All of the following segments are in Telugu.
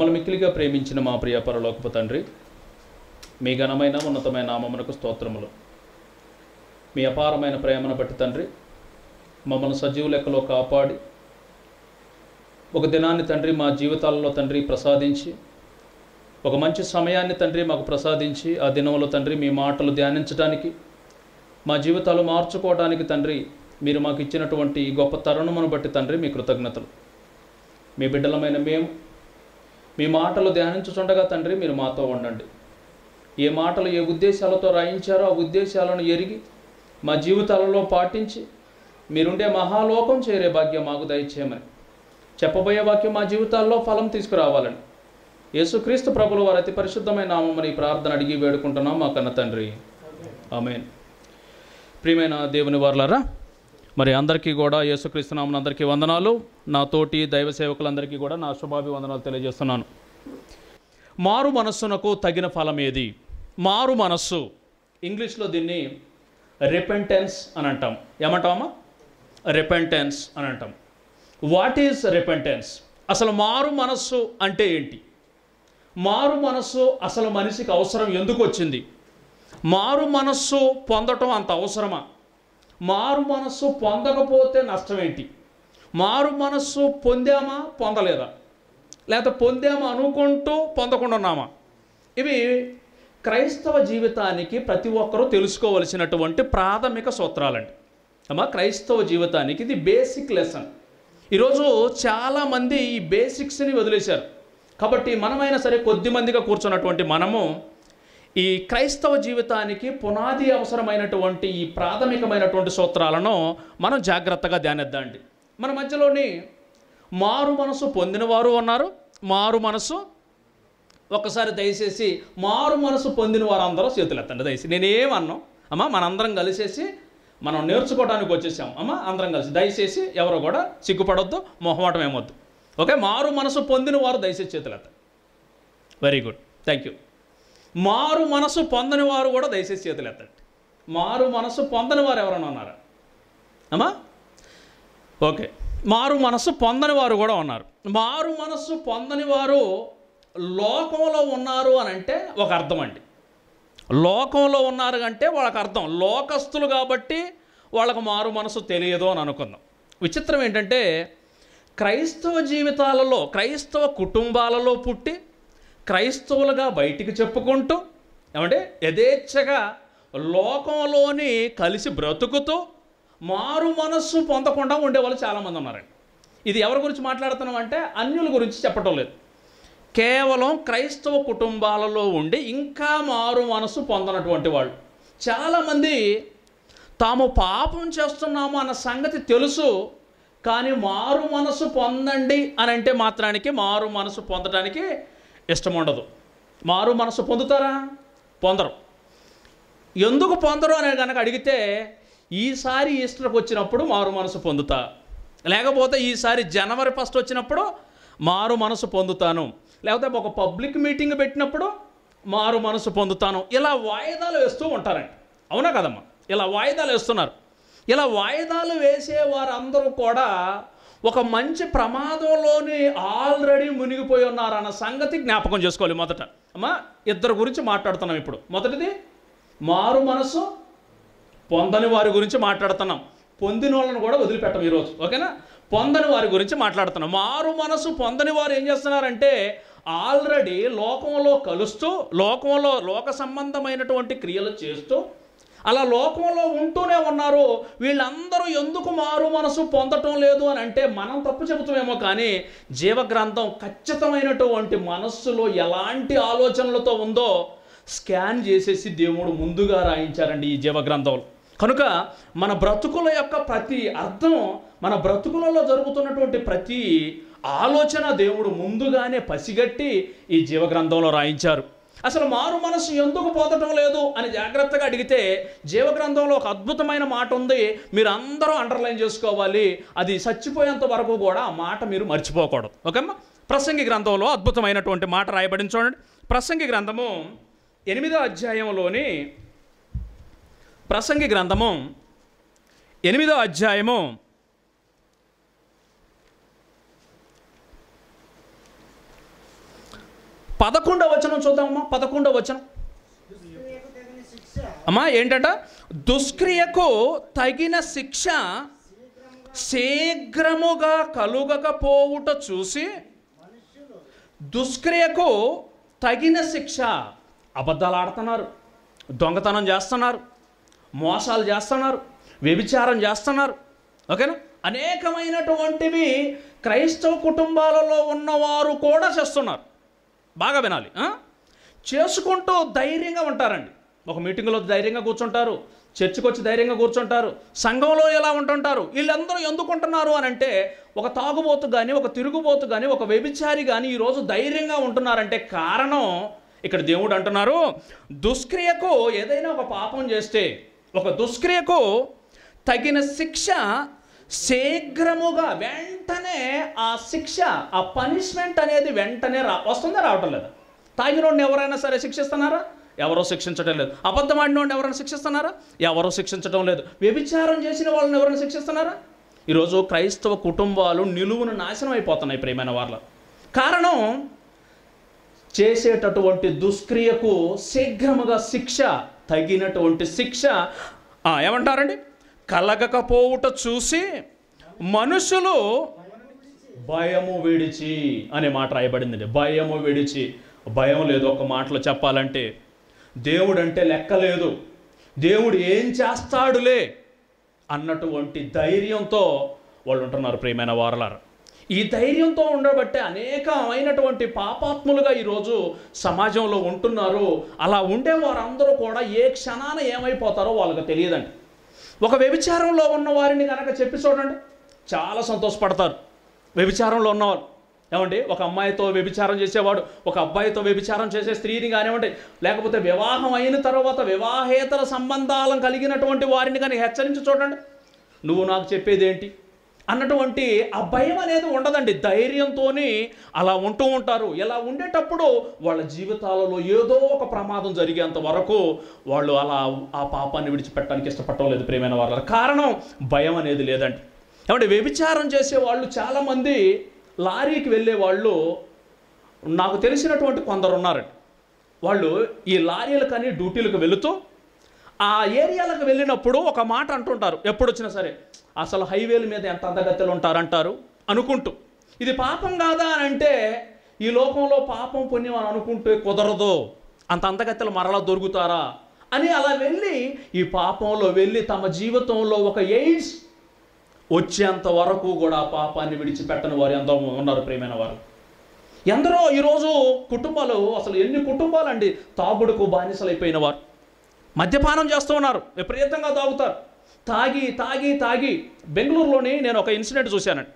మమ్మల్ని మిక్కిలిగా ప్రేమించిన మా ప్రియ పరలోకపు తండ్రి మీ ఘనమైన ఉన్నతమైన నామమునకు స్తోత్రములు మీ అపారమైన ప్రేమను బట్టి తండ్రి మమ్మల్ని సజీవ లెక్కలో కాపాడి ఒక దినాన్ని తండ్రి మా జీవితాలలో తండ్రి ప్రసాదించి ఒక మంచి సమయాన్ని తండ్రి మాకు ప్రసాదించి ఆ దినంలో తండ్రి మీ మాటలు ధ్యానించడానికి మా జీవితాలు మార్చుకోవడానికి తండ్రి మీరు మాకు ఇచ్చినటువంటి ఈ గొప్ప తరుణమును బట్టి తండ్రి మీ కృతజ్ఞతలు మీ బిడ్డలమైన మేము మీ మాటలు ధ్యానించుచుండగా తండ్రి మీరు మాతో ఉండండి ఏ మాటలు ఏ ఉద్దేశాలతో రాయించారో ఆ ఉద్దేశాలను ఎరిగి మా జీవితాలలో పాటించి మీరుండే మహాలోకం చేరే భాగ్యం మాకు దయచేయమని చెప్పబోయే వాక్యం మా జీవితాల్లో ఫలం తీసుకురావాలని యేసుక్రీస్తు ప్రభులు వారి అతి పరిశుద్ధమైన నామమని ఈ ప్రార్థన అడిగి వేడుకుంటున్నాం మా కన్న తండ్రి ఆమెన్ ప్రియమైన దేవుని వారులారా మరి అందరికీ కూడా యేసుక్రీస్తు నామన అందరికీ వందనాలు నా తోటి దైవ సేవకులందరికీ కూడా నా శుభాభివందనాలు తెలియజేస్తున్నాను మారు మనస్సునకు తగిన ఫలం ఏది మారు మనస్సు ఇంగ్లీష్లో దీన్ని రిపెంటెన్స్ అని అంటాం ఏమంటామా రిపెంటెన్స్ అని అంటాం వాట్ ఈజ్ రిపెంటెన్స్ అసలు మారు మనస్సు అంటే ఏంటి మారు మనస్సు అసలు మనిషికి అవసరం ఎందుకు వచ్చింది మారు మనస్సు పొందటం అంత అవసరమా మారు మనస్సు పొందకపోతే నష్టం ఏంటి మారు మనస్సు పొందామా పొందలేదా లేకపోతే పొందామా అనుకుంటూ పొందకుండా ఉన్నామా ఇవి క్రైస్తవ జీవితానికి ప్రతి ఒక్కరూ తెలుసుకోవలసినటువంటి ప్రాథమిక సూత్రాలండి అమ్మా క్రైస్తవ జీవితానికి ఇది బేసిక్ లెసన్ ఈరోజు చాలామంది ఈ బేసిక్స్ని వదిలేశారు కాబట్టి మనమైనా సరే కొద్ది మందిగా కూర్చున్నటువంటి మనము ఈ క్రైస్తవ జీవితానికి పునాది అవసరమైనటువంటి ఈ ప్రాథమికమైనటువంటి సూత్రాలను మనం జాగ్రత్తగా ధ్యానిద్దామండి మన మధ్యలోని మారు మనసు పొందిన వారు ఉన్నారు మారు మనసు ఒక్కసారి దయచేసి మారు మనసు పొందిన వారందరూ చేతులు ఎత్తండి దయచేసి నేనేమన్నాను అమ్మ మనందరం కలిసేసి మనం నేర్చుకోవడానికి వచ్చేసాం అమ్మ అందరం కలిసి దయచేసి ఎవరు కూడా సిగ్గుపడొద్దు మొహమాటం ఏమొద్దు ఓకే మారు మనసు పొందిన వారు దయచేసి చేతులు ఎత్తండి వెరీ గుడ్ థ్యాంక్ యూ మారు మనసు పొందని వారు కూడా దయచేసి చేతులు ఎత్తండి మారు మనసు పొందని వారు ఎవరైనా ఉన్నారా అమ్మా ఓకే మారు మనస్సు పొందని వారు కూడా ఉన్నారు మారు మనస్సు పొందని వారు లోకంలో ఉన్నారు అని అంటే ఒక అర్థం అండి లోకంలో ఉన్నారు అంటే వాళ్ళకి అర్థం లోకస్తులు కాబట్టి వాళ్ళకు మారు మనసు తెలియదు అని అనుకుందాం విచిత్రం ఏంటంటే క్రైస్తవ జీవితాలలో క్రైస్తవ కుటుంబాలలో పుట్టి క్రైస్తవులుగా బయటికి చెప్పుకుంటూ ఏమంటే యథేచ్ఛగా లోకంలోని కలిసి బ్రతుకుతూ మారు మనస్సు పొందకుండా ఉండేవాళ్ళు చాలామంది ఉన్నారండి ఇది ఎవరి గురించి మాట్లాడుతున్నాం అంటే అన్యుల గురించి చెప్పటం లేదు కేవలం క్రైస్తవ కుటుంబాలలో ఉండి ఇంకా మారు మనసు పొందనటువంటి వాళ్ళు చాలామంది తాము పాపం చేస్తున్నాము అన్న సంగతి తెలుసు కానీ మారు మనసు పొందండి అని అంటే మాత్రానికి మారు మనసు పొందడానికి ఇష్టం ఉండదు మారు మనసు పొందుతారా పొందరు ఎందుకు పొందరు అని కనుక అడిగితే ఈసారి ఈస్టర్కి వచ్చినప్పుడు మారు మనసు పొందుతా లేకపోతే ఈసారి జనవరి ఫస్ట్ వచ్చినప్పుడు మారు మనసు పొందుతాను లేకపోతే ఒక పబ్లిక్ మీటింగ్ పెట్టినప్పుడు మారు మనసు పొందుతాను ఇలా వాయిదాలు వేస్తూ ఉంటారండి అవునా కదమ్మా ఇలా వాయిదాలు వేస్తున్నారు ఇలా వాయిదాలు వేసే వారందరూ కూడా ఒక మంచి ప్రమాదంలోని ఆల్రెడీ మునిగిపోయి ఉన్నారన్న సంగతి జ్ఞాపకం చేసుకోవాలి మొదట అమ్మా ఇద్దరు గురించి మాట్లాడుతున్నాం ఇప్పుడు మొదటిది మారు మనసు పొందని వారి గురించి మాట్లాడుతున్నాం పొందిన వాళ్ళని కూడా వదిలిపెట్టం ఈరోజు ఓకేనా పొందని వారి గురించి మాట్లాడుతున్నాం మారు మనసు పొందని వారు ఏం చేస్తున్నారంటే ఆల్రెడీ లోకంలో కలుస్తూ లోకంలో లోక సంబంధమైనటువంటి క్రియలు చేస్తూ అలా లోకంలో ఉంటూనే ఉన్నారు వీళ్ళందరూ ఎందుకు మారు మనసు పొందటం లేదు అని అంటే మనం తప్పు చెబుతామేమో కానీ జీవగ్రంథం ఖచ్చితమైనటువంటి మనస్సులో ఎలాంటి ఆలోచనలతో ఉందో స్కాన్ చేసేసి దేవుడు ముందుగా రాయించారండి ఈ జీవగ్రంథంలో కనుక మన బ్రతుకుల యొక్క ప్రతి అర్థం మన బ్రతుకులలో జరుగుతున్నటువంటి ప్రతి ఆలోచన దేవుడు ముందుగానే పసిగట్టి ఈ జీవగ్రంథంలో రాయించారు అసలు మారు మనసు ఎందుకు పొందటం లేదు అని జాగ్రత్తగా అడిగితే జీవగ్రంథంలో ఒక అద్భుతమైన మాట ఉంది మీరు అందరూ అండర్లైన్ చేసుకోవాలి అది చచ్చిపోయేంత వరకు కూడా ఆ మాట మీరు మర్చిపోకూడదు ఓకేమ్మా ప్రసంగి గ్రంథంలో అద్భుతమైనటువంటి మాట రాయబడింది చూడండి ప్రసంగి గ్రంథము ఎనిమిదో అధ్యాయంలోని ప్రసంగి గ్రంథము ఎనిమిదో అధ్యాయము పదకొండవ వచనం చూద్దామమ్మా పదకొండవ వచనం దుష్క్రియకు తగిన శిక్ష అమ్మా ఏంటంట దుష్క్రియకు తగిన శిక్ష శీఘ్రముగా కలుగకపోవుట చూసి మనుష్యులు దుష్క్రియకు తగిన శిక్ష అబద్ధాలు ఆడుతున్నారు దొంగతనం చేస్తున్నారు మోసాలు చేస్తున్నారు వ్యభిచారం చేస్తున్నారు ఓకేనా అనేకమైనటువంటివి క్రైస్తవ కుటుంబాలలో ఉన్నవారు కూడా చేస్తున్నారు బాగా వినాలి ఆ? చేసుకుంటూ ధైర్యంగా ఉంటారండి ఒక మీటింగ్లో ధైర్యంగా కూర్చుంటారు చర్చికి వచ్చి ధైర్యంగా కూర్చుంటారు సంఘంలో ఎలా ఉంటుంటారు వీళ్ళందరూ ఎందుకు ఉంటున్నారు అని అంటే ఒక తాగుబోతు కానీ ఒక తిరుగుబోతు కానీ ఒక వ్యభిచారి కానీ ఈరోజు ధైర్యంగా ఉంటున్నారంటే కారణం ఇక్కడ దేవుడు అంటున్నారు దుష్క్రియకు ఏదైనా ఒక పాపం చేస్తే ఒక దుష్క్రియకు తగిన శిక్ష శీఘ్రముగా వెంటనే ఆ శిక్ష ఆ పనిష్మెంట్ అనేది వెంటనే రా వస్తుందా రావటం లేదా తాగినోడిని ఎవరైనా సరే శిక్షిస్తున్నారా ఎవరో శిక్షించడం లేదు అబద్ధం ఆడినోడిని ఎవరైనా శిక్షిస్తున్నారా ఎవరో శిక్షించడం లేదు వ్యభిచారం చేసిన వాళ్ళని ఎవరైనా శిక్షిస్తున్నారా ఈరోజు క్రైస్తవ కుటుంబాలు నిలువును నాశనం అయిపోతున్నాయి ప్రేమైన వాళ్ళ కారణం చేసేటటువంటి దుష్క్రియకు శీఘ్రముగా శిక్ష తగినటువంటి శిక్ష ఆ, ఏమంటారండి కలగకపోవుట చూసి మనుషులు భయము విడిచి అనే మాట రాయబడిందండి భయము విడిచి భయం లేదు ఒక మాటలో చెప్పాలంటే దేవుడు అంటే లెక్క లేదు దేవుడు ఏం చేస్తాడులే అన్నటువంటి ధైర్యంతో వాళ్ళు ఉంటున్నారు ప్రియమైన వారలారు ఈ ధైర్యంతో ఉండబట్టే అనేకమైనటువంటి పాపాత్ములుగా ఈరోజు సమాజంలో ఉంటున్నారు అలా ఉండే వారందరూ కూడా ఏ క్షణాన ఏమైపోతారో వాళ్ళకి తెలియదండి ఒక వ్యభిచారంలో ఉన్న వారిని కనుక చెప్పి చూడండి చాలా సంతోషపడతారు వ్యభిచారంలో ఉన్నవారు ఏమండి ఒక అమ్మాయితో వ్యభిచారం చేసేవాడు ఒక అబ్బాయితో వ్యభిచారం చేసే స్త్రీని కానివ్వండి లేకపోతే వివాహం అయిన తర్వాత వివాహేతర సంబంధాలను కలిగినటువంటి వారిని కానీ హెచ్చరించి చూడండి నువ్వు నాకు చెప్పేది ఏంటి అన్నటువంటి ఆ భయం అనేది ఉండదండి ధైర్యంతోని అలా ఉంటూ ఉంటారు ఇలా ఉండేటప్పుడు వాళ్ళ జీవితాలలో ఏదో ఒక ప్రమాదం జరిగేంత వరకు వాళ్ళు అలా ఆ పాపాన్ని విడిచిపెట్టడానికి ఇష్టపడటం లేదు ప్రేమైన వాళ్ళ కారణం భయం అనేది లేదండి ఏమంటే వ్యభిచారం చేసే వాళ్ళు చాలామంది లారీకి వెళ్ళే వాళ్ళు నాకు తెలిసినటువంటి కొందరు ఉన్నారండి వాళ్ళు ఈ లారీలకని డ్యూటీలకు వెళుతూ ఆ ఏరియాలకు వెళ్ళినప్పుడు ఒక మాట అంటుంటారు ఎప్పుడు వచ్చినా సరే అసలు హైవేల మీద ఎంత అందగత్తెలు ఉంటారంటారు అనుకుంటూ ఇది పాపం కాదా అని అంటే ఈ లోకంలో పాపం పుణ్యం అని అనుకుంటే కుదరదు అంత అందగత్తెలు మరలా దొరుకుతారా అని అలా వెళ్ళి ఈ పాపంలో వెళ్ళి తమ జీవితంలో ఒక ఎయిడ్స్ వచ్చేంత వరకు కూడా ఆ పాపాన్ని విడిచిపెట్టని వారు ఎంతో ఉన్నారు ప్రేమైన వారు ఎందరో ఈరోజు కుటుంబాలు అసలు ఎన్ని కుటుంబాలు అండి తాగుడుకు బానిసలైపోయిన వారు మద్యపానం చేస్తూ ఉన్నారు విపరీతంగా తాగుతారు తాగి తాగి తాగి బెంగళూరులోని నేను ఒక ఇన్సిడెంట్ చూశానండి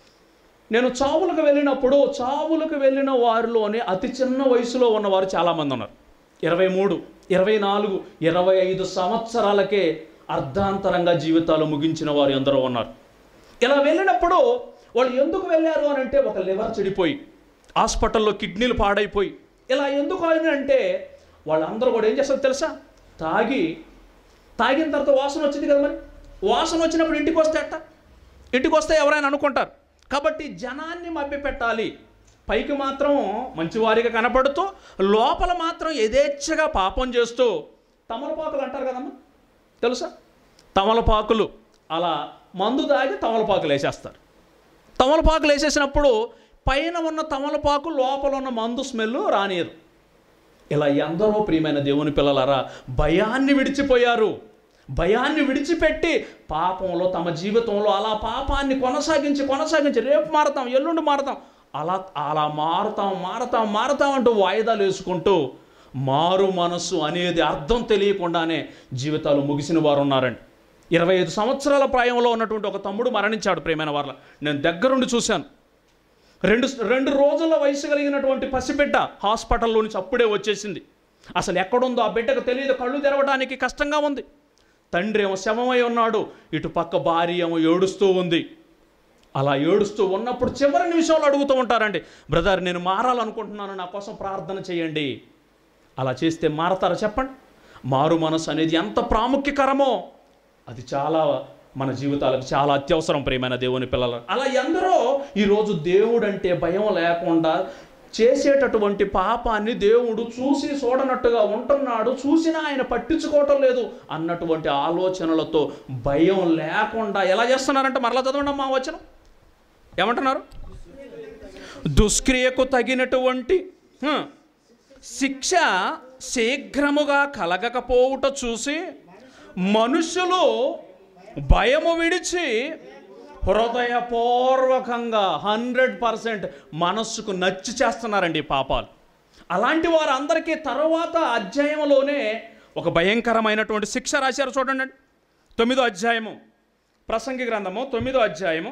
నేను చావులకు వెళ్ళినప్పుడు చావులకు వెళ్ళిన వారిలోనే అతి చిన్న వయసులో ఉన్నవారు చాలామంది ఉన్నారు ఇరవై మూడు ఇరవై నాలుగు ఇరవై ఐదు సంవత్సరాలకే అర్ధాంతరంగా జీవితాలు ముగించిన వారు ఎందరో ఉన్నారు ఇలా వెళ్ళినప్పుడు వాళ్ళు ఎందుకు వెళ్ళారు అని అంటే ఒక లివర్ చెడిపోయి హాస్పిటల్లో కిడ్నీలు పాడైపోయి ఇలా ఎందుకు అని అంటే వాళ్ళందరూ కూడా ఏం చేస్తారు తెలుసా తాగి తాగిన తర్వాత వాసన వచ్చింది కదా మరి వాసన వచ్చినప్పుడు ఇంటికి వస్తే అట్ట ఇంటికి వస్తే ఎవరైనా అనుకుంటారు కాబట్టి జనాన్ని మభ్యపెట్టాలి పైకి మాత్రం మంచివారిగా కనపడుతూ లోపల మాత్రం యథేచ్ఛగా పాపం చేస్తూ తమలపాకులు అంటారు కదమ్మా తెలుసా తమలపాకులు అలా మందు తాగి తమలపాకులు వేసేస్తారు తమలపాకులు వేసేసినప్పుడు పైన ఉన్న తమలపాకు లోపల ఉన్న మందు స్మెల్ రానియదు ఇలా ఎందరో ప్రియమైన దేవుని పిల్లలారా భయాన్ని విడిచిపోయారు భయాన్ని విడిచిపెట్టి పాపంలో తమ జీవితంలో అలా పాపాన్ని కొనసాగించి కొనసాగించి రేపు మారతాం ఎల్లుండి మారతాం అలా అలా మారుతాం మారతాం మారతాం అంటూ వాయిదాలు వేసుకుంటూ మారు మనస్సు అనేది అర్థం తెలియకుండానే జీవితాలు ముగిసిన వారు ఉన్నారండి ఇరవై ఐదు సంవత్సరాల ప్రాయంలో ఉన్నటువంటి ఒక తమ్ముడు మరణించాడు ప్రేమైన వాళ్ళ నేను దగ్గరుండి చూశాను రెండు రెండు రోజుల వయసు కలిగినటువంటి పసిబిడ్డ హాస్పిటల్లో నుంచి అప్పుడే వచ్చేసింది అసలు ఎక్కడుందో ఆ బిడ్డకు తెలియదు కళ్ళు తెరవడానికి కష్టంగా ఉంది తండ్రి ఏమో శవమై ఉన్నాడు ఇటు పక్క భార్య ఏమో ఏడుస్తూ ఉంది అలా ఏడుస్తూ ఉన్నప్పుడు చివరి నిమిషంలో అడుగుతూ ఉంటారండి బ్రదర్ నేను మారాలనుకుంటున్నాను నా కోసం ప్రార్థన చేయండి అలా చేస్తే మారతారా చెప్పండి మారు మనసు అనేది ఎంత ప్రాముఖ్యకరమో అది చాలా మన జీవితాలకు చాలా అత్యవసరం ప్రియమైన దేవుని పిల్లలు అలా ఎందరో ఈరోజు దేవుడు అంటే భయం లేకుండా చేసేటటువంటి పాపాన్ని దేవుడు చూసి చూడనట్టుగా ఉంటున్నాడు చూసినా ఆయన పట్టించుకోవటం లేదు అన్నటువంటి ఆలోచనలతో భయం లేకుండా ఎలా చేస్తున్నారంటే మరలా చదవండి అమ్మా వచనం ఏమంటున్నారు దుష్క్రియకు తగినటువంటి హ, శిక్ష శీఘ్రముగా కలగకపోవుట చూసి మనుషులు భయము విడిచి హృదయపూర్వకంగా హండ్రెడ్ పర్సెంట్ మనస్సుకు నచ్చి చేస్తున్నారండి ఈ పాపాలు అలాంటి వారందరికీ తర్వాత అధ్యాయంలోనే ఒక భయంకరమైనటువంటి శిక్ష రాశారు చూడండి తొమ్మిదో అధ్యాయము ప్రసంగి గ్రంథము తొమ్మిదో అధ్యాయము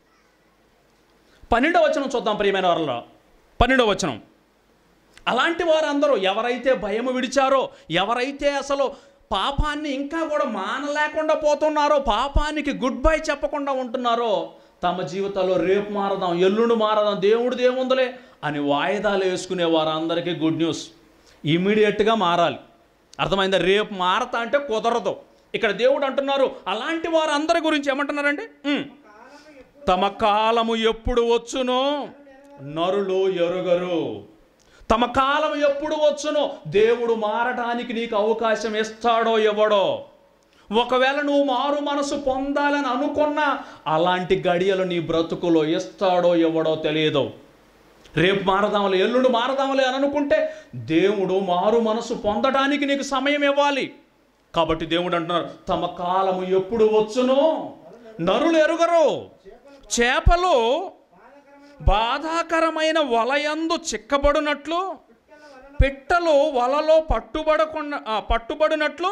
పన్నెండవ వచనం చూద్దాం ప్రియమైన వారిలో పన్నెండవ వచనం అలాంటి వారందరూ ఎవరైతే భయము విడిచారో ఎవరైతే అసలు పాపాన్ని ఇంకా కూడా మానలేకుండా పోతున్నారో పాపానికి గుడ్ బై చెప్పకుండా ఉంటున్నారో తమ జీవితాల్లో రేపు మారదాం ఎల్లుండి మారదాం దేవుడు దేవుందులే అని వాయిదాలు వేసుకునే వారందరికీ గుడ్ న్యూస్ ఇమీడియట్గా మారాలి అర్థమైందా రేపు మారతా అంటే కుదరదు ఇక్కడ దేవుడు అంటున్నారు అలాంటి వారందరి గురించి ఏమంటున్నారండి ఉమ్. తమ కాలము ఎప్పుడు వచ్చునో నరులు ఎరుగరు తమ కాలం ఎప్పుడు వచ్చునో దేవుడు మారటానికి నీకు అవకాశం ఇస్తాడో ఇవ్వడో ఒకవేళ నువ్వు మారు మనసు పొందాలని అనుకున్నా అలాంటి గడియలు నీ బ్రతుకులో ఇస్తాడో ఇవ్వడో తెలియదు రేపు మారదాంలే ఎల్లుండి మారదాంలే అని అనుకుంటే దేవుడు మారు మనసు పొందడానికి నీకు సమయం ఇవ్వాలి కాబట్టి దేవుడు అంటున్నారు తమ కాలము ఎప్పుడు వచ్చునో నరులు ఎరుగరు చేపలు బాధాకరమైన వలయందు చిక్కబడినట్లు పిట్టలు వలలో పట్టుబడకుండా ఆ, పట్టుబడినట్లు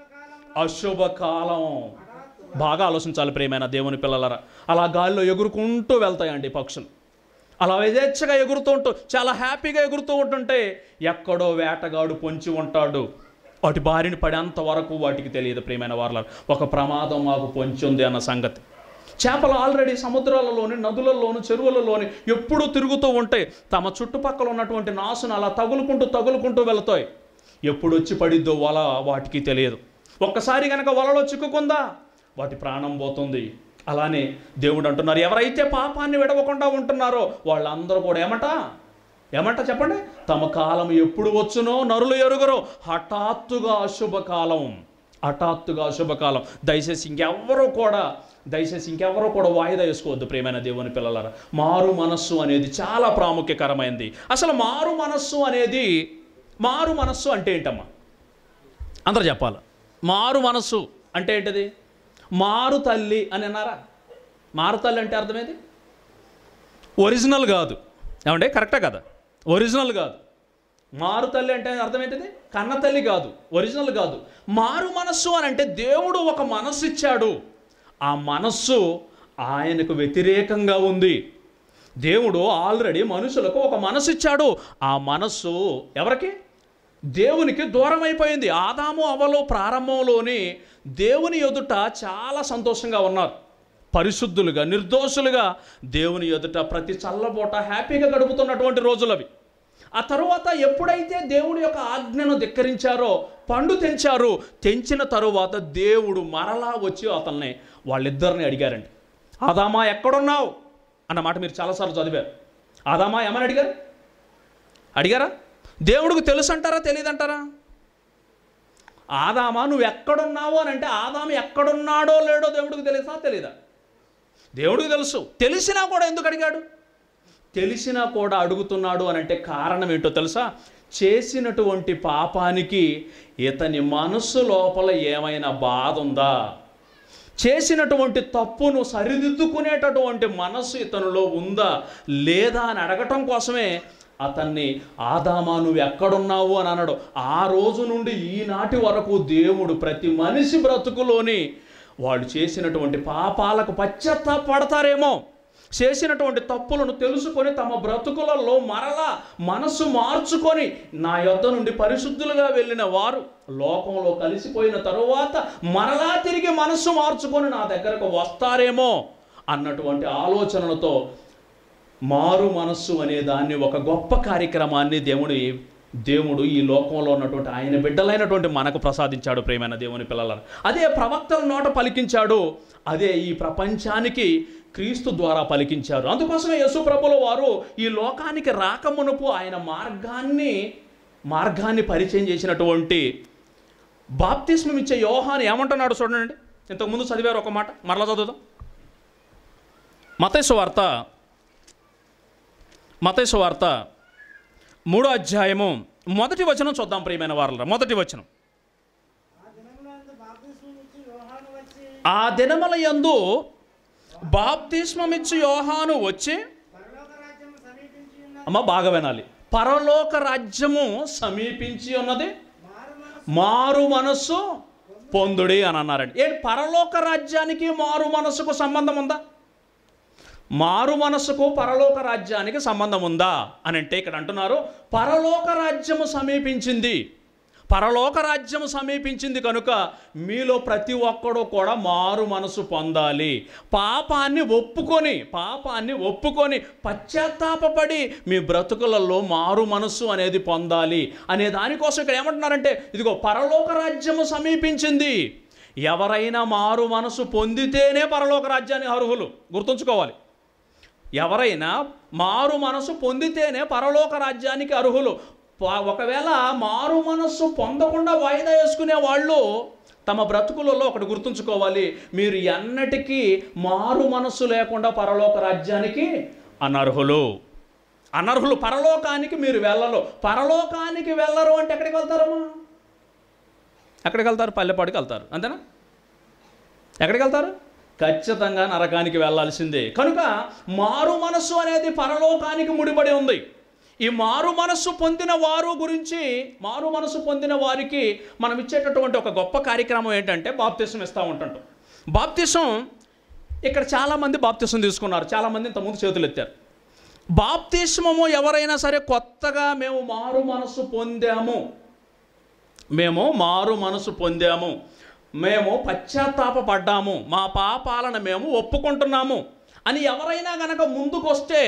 అశుభకాలం బాగా ఆలోచించాలి ప్రేమైన దేవుని పిల్లలరా అలా గాల్లో ఎగురుకుంటూ వెళ్తాయండి పక్షులు అలా యథేచ్ఛగా ఎగురుతూ ఉంటూ చాలా హ్యాపీగా ఎగురుతూ ఉంటుంటే ఎక్కడో వేటగాడు పొంచి ఉంటాడు వాటి బారిన పడేంత వరకు వాటికి తెలియదు ప్రియమైన వాళ్ళ ఒక ప్రమాదం మాకు పొంచి ఉంది అన్న సంగతి చేపలు ఆల్రెడీ సముద్రాలలోని నదులలోని చెరువులలోని ఎప్పుడూ తిరుగుతూ ఉంటాయి తమ చుట్టుపక్కల ఉన్నటువంటి నాసును అలా తగులుకుంటూ తగులుకుంటూ వెళతాయి ఎప్పుడు వచ్చి పడిద్దో వల వాటికి తెలియదు ఒక్కసారి కనుక వలలో చిక్కుకుందా వాటి ప్రాణం పోతుంది అలానే దేవుడు అంటున్నారు ఎవరైతే పాపాన్ని విడవకుండా ఉంటున్నారో వాళ్ళందరూ కూడా ఏమట ఏమంట చెప్పండి తమ కాలం ఎప్పుడు వచ్చునో నరులు ఎరుగరో హఠాత్తుగా అశుభకాలం హఠాత్తుగా అశుభకాలం దయచేసి ఇంకెవ్వరూ కూడా దయచేసి ఇంకెవరూ కూడా వాయిదా వేసుకోవద్దు ప్రేమైన దేవుని పిల్లలారా మారు మనస్సు అనేది చాలా ప్రాముఖ్యకరమైనది అసలు మారు మనస్సు అనేది మారు మనస్సు అంటే ఏంటమ్మా అందరూ చెప్పాలి మారు మనస్సు అంటే ఏంటిది మారు తల్లి అని అన్నారా మారు తల్లి అంటే అర్థమేది ఒరిజినల్ కాదు ఏమంటే కరెక్టా కదా ఒరిజినల్ కాదు మారు తల్లి అంటే అర్థం ఏంటిది కన్న తల్లి కాదు ఒరిజినల్ కాదు మారు మనస్సు అని అంటే దేవుడు ఒక మనస్సు ఇచ్చాడు ఆ మనస్సు ఆయనకు వ్యతిరేకంగా ఉంది దేవుడు ఆల్రెడీ మనుషులకు ఒక మనసు ఇచ్చాడు ఆ మనస్సు ఎవరికి దేవునికి దూరం అయిపోయింది ఆదాము అవలో ప్రారంభంలోని దేవుని ఎదుట చాలా సంతోషంగా ఉన్నారు పరిశుద్ధులుగా నిర్దోషులుగా దేవుని ఎదుట ప్రతి చల్లబోట హ్యాపీగా గడుపుతున్నటువంటి రోజులు అవి ఆ తరువాత ఎప్పుడైతే దేవుడి యొక్క ఆజ్ఞను ధిక్కరించారో పండు తెంచారు తెంచిన తరువాత దేవుడు మరలా వచ్చి అతన్ని వాళ్ళిద్దరిని అడిగారండి ఆదామా ఎక్కడున్నావు అన్న మాట మీరు చాలాసార్లు చదివారు ఆదామా ఏమని అడిగారు అడిగారా దేవుడికి తెలుసు అంటారా తెలియదంటారా ఆదామా నువ్వు ఎక్కడున్నావు అని అంటే ఆదాము ఎక్కడున్నాడో లేడో దేవుడికి తెలుసా తెలీదా దేవుడికి తెలుసు తెలిసినా కూడా ఎందుకు అడిగాడు తెలిసినా కూడా అడుగుతున్నాడు అని అంటే కారణం ఏంటో తెలుసా చేసినటువంటి పాపానికి ఇతని మనస్సు లోపల ఏమైనా బాధ ఉందా చేసినటువంటి తప్పును సరిదిద్దుకునేటటువంటి మనస్సు ఇతనిలో ఉందా లేదా అని అడగటం కోసమే అతన్ని ఆదామా నువ్వు ఎక్కడున్నావు అని అన్నాడు ఆ రోజు నుండి ఈనాటి వరకు దేవుడు ప్రతి మనిషి బ్రతుకులోని వాళ్ళు చేసినటువంటి పాపాలకు పశ్చాత్తాపడతారేమో చేసినటువంటి తప్పులను తెలుసుకొని తమ బ్రతుకులలో మరలా మనసు మార్చుకొని నా యొద్ద నుండి పరిశుద్ధులుగా వెళ్ళిన వారు లోకంలో కలిసిపోయిన తరువాత మరలా తిరిగి మనస్సు మార్చుకొని నా దగ్గరకు వస్తారేమో అన్నటువంటి ఆలోచనలతో మారు మనస్సు అనే దాన్ని ఒక గొప్ప కార్యక్రమాన్ని దేవుడు దేవుడు ఈ లోకంలో ఉన్నటువంటి ఆయన బిడ్డలైనటువంటి మనకు ప్రసాదించాడు ప్రేమైన దేవుని పిల్లలను అదే ప్రవక్తల నోట పలికించాడు అదే ఈ ప్రపంచానికి క్రీస్తు ద్వారా పలికించారు అందుకోసమే యేసు ప్రభుల వారు ఈ లోకానికి రాకమునుపు ఆయన మార్గాన్ని మార్గాన్ని పరిచయం చేసినటువంటి బాప్తిస్మం ఇచ్చే యోహాన్ ఏమంటున్నాడు చూడండి ఇంతకుముందు చదివారు ఒక మాట మరలా చదువుదాం మతైసు వార్త మతైసు వార్త మూడో అధ్యాయము మొదటి వచనం చూద్దాం ప్రియమైన వారల మొదటి వచనం ఆ దినములందు బాప్తిస్మం ఇచ్చి యోహాను వచ్చి ఆ దినముల యందు బాప్తిస్మమిచ్చు యోహాను వచ్చి పరలోక రాజ్యం సమీపించి ఉన్న అమ్మ బాగా వినాలి పరలోక రాజ్యము సమీపించి ఉన్నది మారు మనసు మారు మనస్సు పొందుడి అని అన్నారండి ఏంటి పరలోక రాజ్యానికి మారు మనస్సుకు సంబంధం ఉందా మారు మనస్సుకు పరలోక రాజ్యానికి సంబంధం ఉందా అని అంటే ఇక్కడ అంటున్నారు పరలోక రాజ్యము సమీపించింది పరలోక రాజ్యము సమీపించింది కనుక మీలో ప్రతి ఒక్కడు కూడా మారు మనసు పొందాలి పాపాన్ని ఒప్పుకొని పాపాన్ని ఒప్పుకొని పశ్చాత్తాపపడి మీ బ్రతుకులలో మారు మనస్సు అనేది పొందాలి అనే దానికోసం ఇక్కడ ఏమంటున్నారంటే ఇదిగో పరలోక రాజ్యము సమీపించింది ఎవరైనా మారు మనసు పొందితేనే పరలోక రాజ్యానికి అర్హులు గుర్తుంచుకోవాలి ఎవరైనా మారు మనసు పొందితేనే పరలోక రాజ్యానికి అర్హులు ప- ఒకవేళ మారు మనస్సు పొందకుండా వాయిదా వేసుకునే వాళ్ళు తమ బ్రతుకులలో ఒకటి గుర్తుంచుకోవాలి మీరు ఎన్నటికీ మారు మనస్సు లేకుండా పరలోక రాజ్యానికి అనర్హులు అనర్హులు పరలోకానికి మీరు వెళ్ళరు పరలోకానికి వెళ్ళరు అంటే ఎక్కడికి వెళ్తారమ్మా ఎక్కడికి వెళ్తారు పల్లెపాటికి వెళ్తారు అంతేనా ఎక్కడికి వెళ్తారు ఖచ్చితంగా నరకానికి వెళ్ళాల్సిందే కనుక మారు మనస్సు అనేది పరలోకానికి ముడిపడి ఉంది ఈ మారు మనస్సు పొందిన వారు గురించి మారు మనస్సు పొందిన వారికి మనం ఇచ్చేటటువంటి ఒక గొప్ప కార్యక్రమం ఏంటంటే బాప్తిసం ఇస్తూ ఉంటాం బాప్తిసం ఇక్కడ చాలామంది బాప్తిసం తీసుకున్నారు చాలామంది ఇంతకుముందు చేతులు ఎత్తారు బాప్తిస్మము ఎవరైనా సరే కొత్తగా మేము మారు మనస్సు పొందాము మేము మారు మనసు పొందాము మేము పశ్చాత్తాపపడ్డాము మా పాపాలను మేము ఒప్పుకుంటున్నాము అని ఎవరైనా గనక ముందుకొస్తే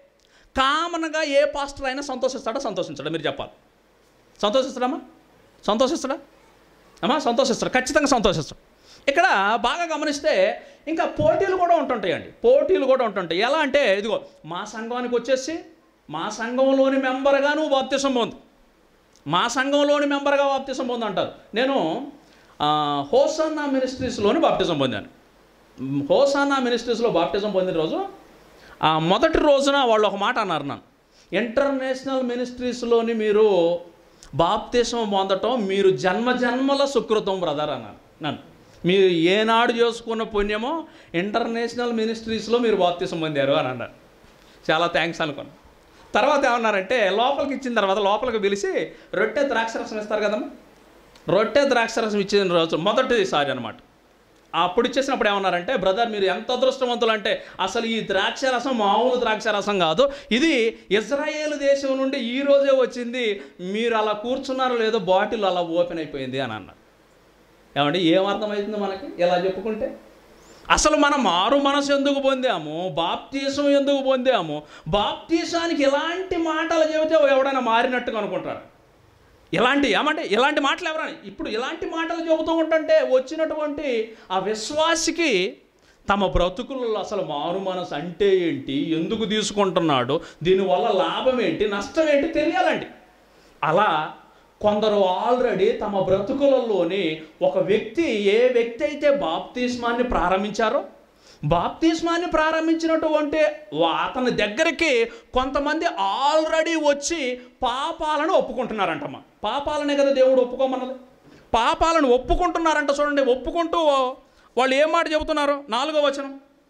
కామన్గా ఏ పాస్టర్ అయినా సంతోషిస్తాడో సంతోషించాడా మీరు చెప్పాలి సంతోషిస్తాడమ్మా సంతోషిస్తాడా అమ్మా సంతోషిస్తాడు ఖచ్చితంగా సంతోషిస్తాడు ఇక్కడ బాగా గమనిస్తే ఇంకా పోటీలు కూడా ఉంటుంటాయండి పోటీలు కూడా ఉంటుంటాయి ఎలా అంటే ఇదిగో మా సంఘానికి వచ్చేసి మా సంఘంలోని మెంబర్గా నువ్వు బాప్తిసం పొందు మా సంఘంలోని మెంబర్గా బాప్తిసం పొందంటారు నేను ఆ, హోసానా మినిస్ట్రీస్లోని బాప్తిజం పొందాను మ్, హోసానా మినిస్ట్రీస్లో బాప్తిజం పొందిన రోజు ఆ మొదటి రోజున వాళ్ళు ఒక మాట అన్నారు నన్ను ఇంటర్నేషనల్ మినిస్ట్రీస్లోని మీరు బాప్తిసం పొందటం మీరు జన్మ జన్మల సుకృతం బ్రదర్ అన్నారు నన్ను మీరు ఏనాడు చేసుకున్న పుణ్యమో ఇంటర్నేషనల్ మినిస్ట్రీస్లో మీరు బాప్తిసం పొందారు అని అన్నారు చాలా థ్యాంక్స్ అనుకున్నాను తర్వాత ఏమన్నారంటే లోపలికి ఇచ్చిన తర్వాత లోపలికి పిలిచి రొట్టె ద్రాక్షరసం ఇస్తారు కదమ్మా రొట్టె ద్రాక్షరసం ఇచ్చిన రోజు మొదటిసారి అనమాట అప్పుడు ఇచ్చేసినప్పుడు ఏమన్నారంటే బ్రదర్ మీరు ఎంత అదృష్టవంతులు అంటే అసలు ఈ ద్రాక్షరసం మామూలు ద్రాక్షరసం కాదు ఇది ఇజ్రాయేల్ దేశం నుండి ఈ రోజే వచ్చింది మీరు అలా కూర్చున్నారో లేదో బాటిల్ అలా ఓపెన్ అయిపోయింది అని అన్నారు ఏమంటే ఏం అర్థమవుతుంది మనకి ఇలా చెప్పుకుంటే అసలు మనం మారు మనసు ఎందుకు పొందాము బాప్తీసం ఎందుకు పొందాము బాప్తీసానికి ఎలాంటి మాటలు చెబితే ఎవడైనా మారినట్టుగా అనుకుంటారు ఇలాంటి ఏమంటే ఇలాంటి మాటలు ఎవరని ఇప్పుడు ఇలాంటి మాటలు చెబుతూ ఉంటుంటే వచ్చినటువంటి ఆ విశ్వాసికి తమ బ్రతుకులలో అసలు మారు మనసు అంటే ఏంటి ఎందుకు తీసుకుంటున్నాడు దీనివల్ల లాభం ఏంటి నష్టం ఏంటి తెలియాలండి అలా కొందరు ఆల్రెడీ తమ బ్రతుకులలోని ఒక వ్యక్తి ఏ వ్యక్తి అయితే బాప్తిస్మాన్ని ప్రారంభించారో బాప్తిస్మాన్ని ప్రారంభించినటువంటి వా- అతని దగ్గరికి కొంతమంది ఆల్రెడీ వచ్చి పాపాలను ఒప్పుకుంటున్నారంటమ్మా పాపాలనే కదా దేవుడు ఒప్పుకోమన్నది పాపాలను ఒప్పుకుంటున్నారంట చూడండి ఒప్పుకుంటూ వాళ్ళు ఏం మాట చెబుతున్నారు నాలుగో వచనం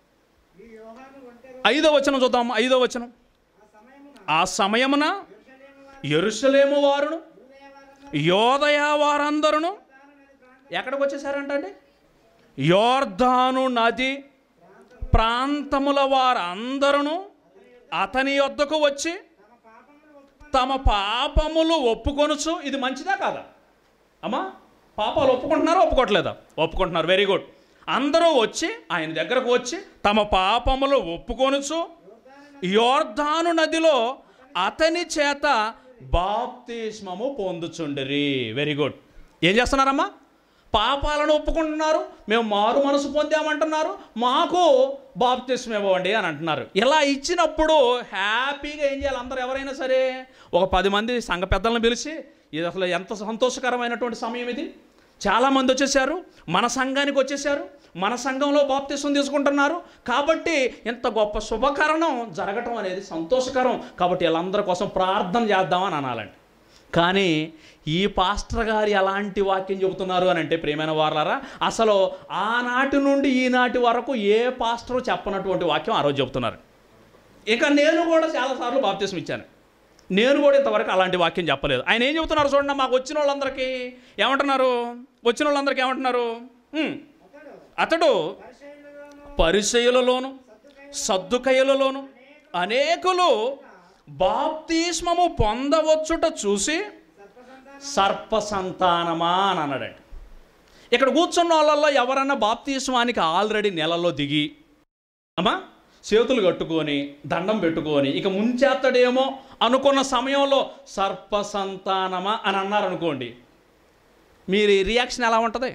ఈ యోహాను ఒంటరి ఐదో వచనం చూద్దాం ఐదో వచనం ఆ సమయమున ఆ సమయమున యెరూషలేము వారు ఎరుసలేము వారును యూదయ వారందరూ యోదయ వారందరును యోర్దాను నది ప్రాంతం ఎక్కడికి వచ్చేసారంట అండి యోర్ధాను నది ప్రాంతముల వారందరూ అతని వద్దకు వచ్చి తమ పాపములు తమ పాపములు ఒప్పుకొని ఒప్పుకొనుచు ఇది మంచిదా కాదా అమ్మా పాపాలు ఒప్పుకుంటున్నారా ఒప్పుకోవట్లేదా ఒప్పుకుంటున్నారు వెరీ గుడ్ అందరూ వచ్చి ఆయన దగ్గరకు వచ్చి తమ పాపములు ఒప్పుకొనుచు యోర్ధాను నదిలో అతని చేత బాప్తిస్మము పొందుచుండిరి వెరీ గుడ్ ఏం చేస్తున్నారమ్మా పాపాలను ఒప్పుకుంటున్నారు మేము మారు మనసు పొందామంటున్నారు మాకు బాప్తిస్మం ఇవ్వండి అని అంటున్నారు ఇలా ఇచ్చినప్పుడు హ్యాపీగా ఏం చేయాలి అందరూ ఎవరైనా సరే ఒక పది మంది సంఘ పెద్దలను పిలిచి ఇది అసలు ఎంత సంతోషకరమైనటువంటి సమయం ఇది చాలామంది వచ్చేసారు మన సంఘానికి వచ్చేసారు మన సంఘంలో బాప్తిసం తీసుకుంటున్నారు కాబట్టి ఎంత గొప్ప శుభకరణం జరగటం అనేది సంతోషకరం కాబట్టి వీళ్ళందరి కోసం ప్రార్థన చేద్దామని అనాలండి కానీ ఈ పాస్టర్ గారు ఎలాంటి వాక్యం చెబుతున్నారు అని అంటే ప్రియమైన వారలారా అసలు ఆనాటి నుండి ఈనాటి వరకు ఏ పాస్టర్ చెప్పనటువంటి వాక్యం ఆ రోజు చెబుతున్నారు ఇక నేను కూడా చాలాసార్లు బాప్తిసం ఇచ్చాను నేను కూడా ఇంతవరకు అలాంటి వాక్యం చెప్పలేదు ఆయన ఏం చెబుతున్నారు చూడండి మాకు వచ్చిన వాళ్ళందరికీ ఏమంటున్నారు వచ్చిన వాళ్ళందరికీ ఏమంటున్నారు "హ్మ్, అతడు అతడు పరిశైలలోను పరిచయులలోను సద్దుకయ్యలలోను అనేకులు బాప్తిస్మము పొందవచ్చుట చూసి సర్పసంతానం సర్ప సంతానమా అని అన్నాడండి ఇక్కడ కూర్చున్న వాళ్ళల్లో ఎవరన్నా బాప్తిస్మానికి ఆల్రెడీ నెలలో దిగి అమ్మా చేతులు కట్టుకొని దండం పెట్టుకొని ఇక ముంచేస్తాడేమో అనుకున్న సమయంలో సర్ప సంతానమా అని అన్నారనుకోండి మీరు రియాక్షన్ ఎలా ఉంటుంది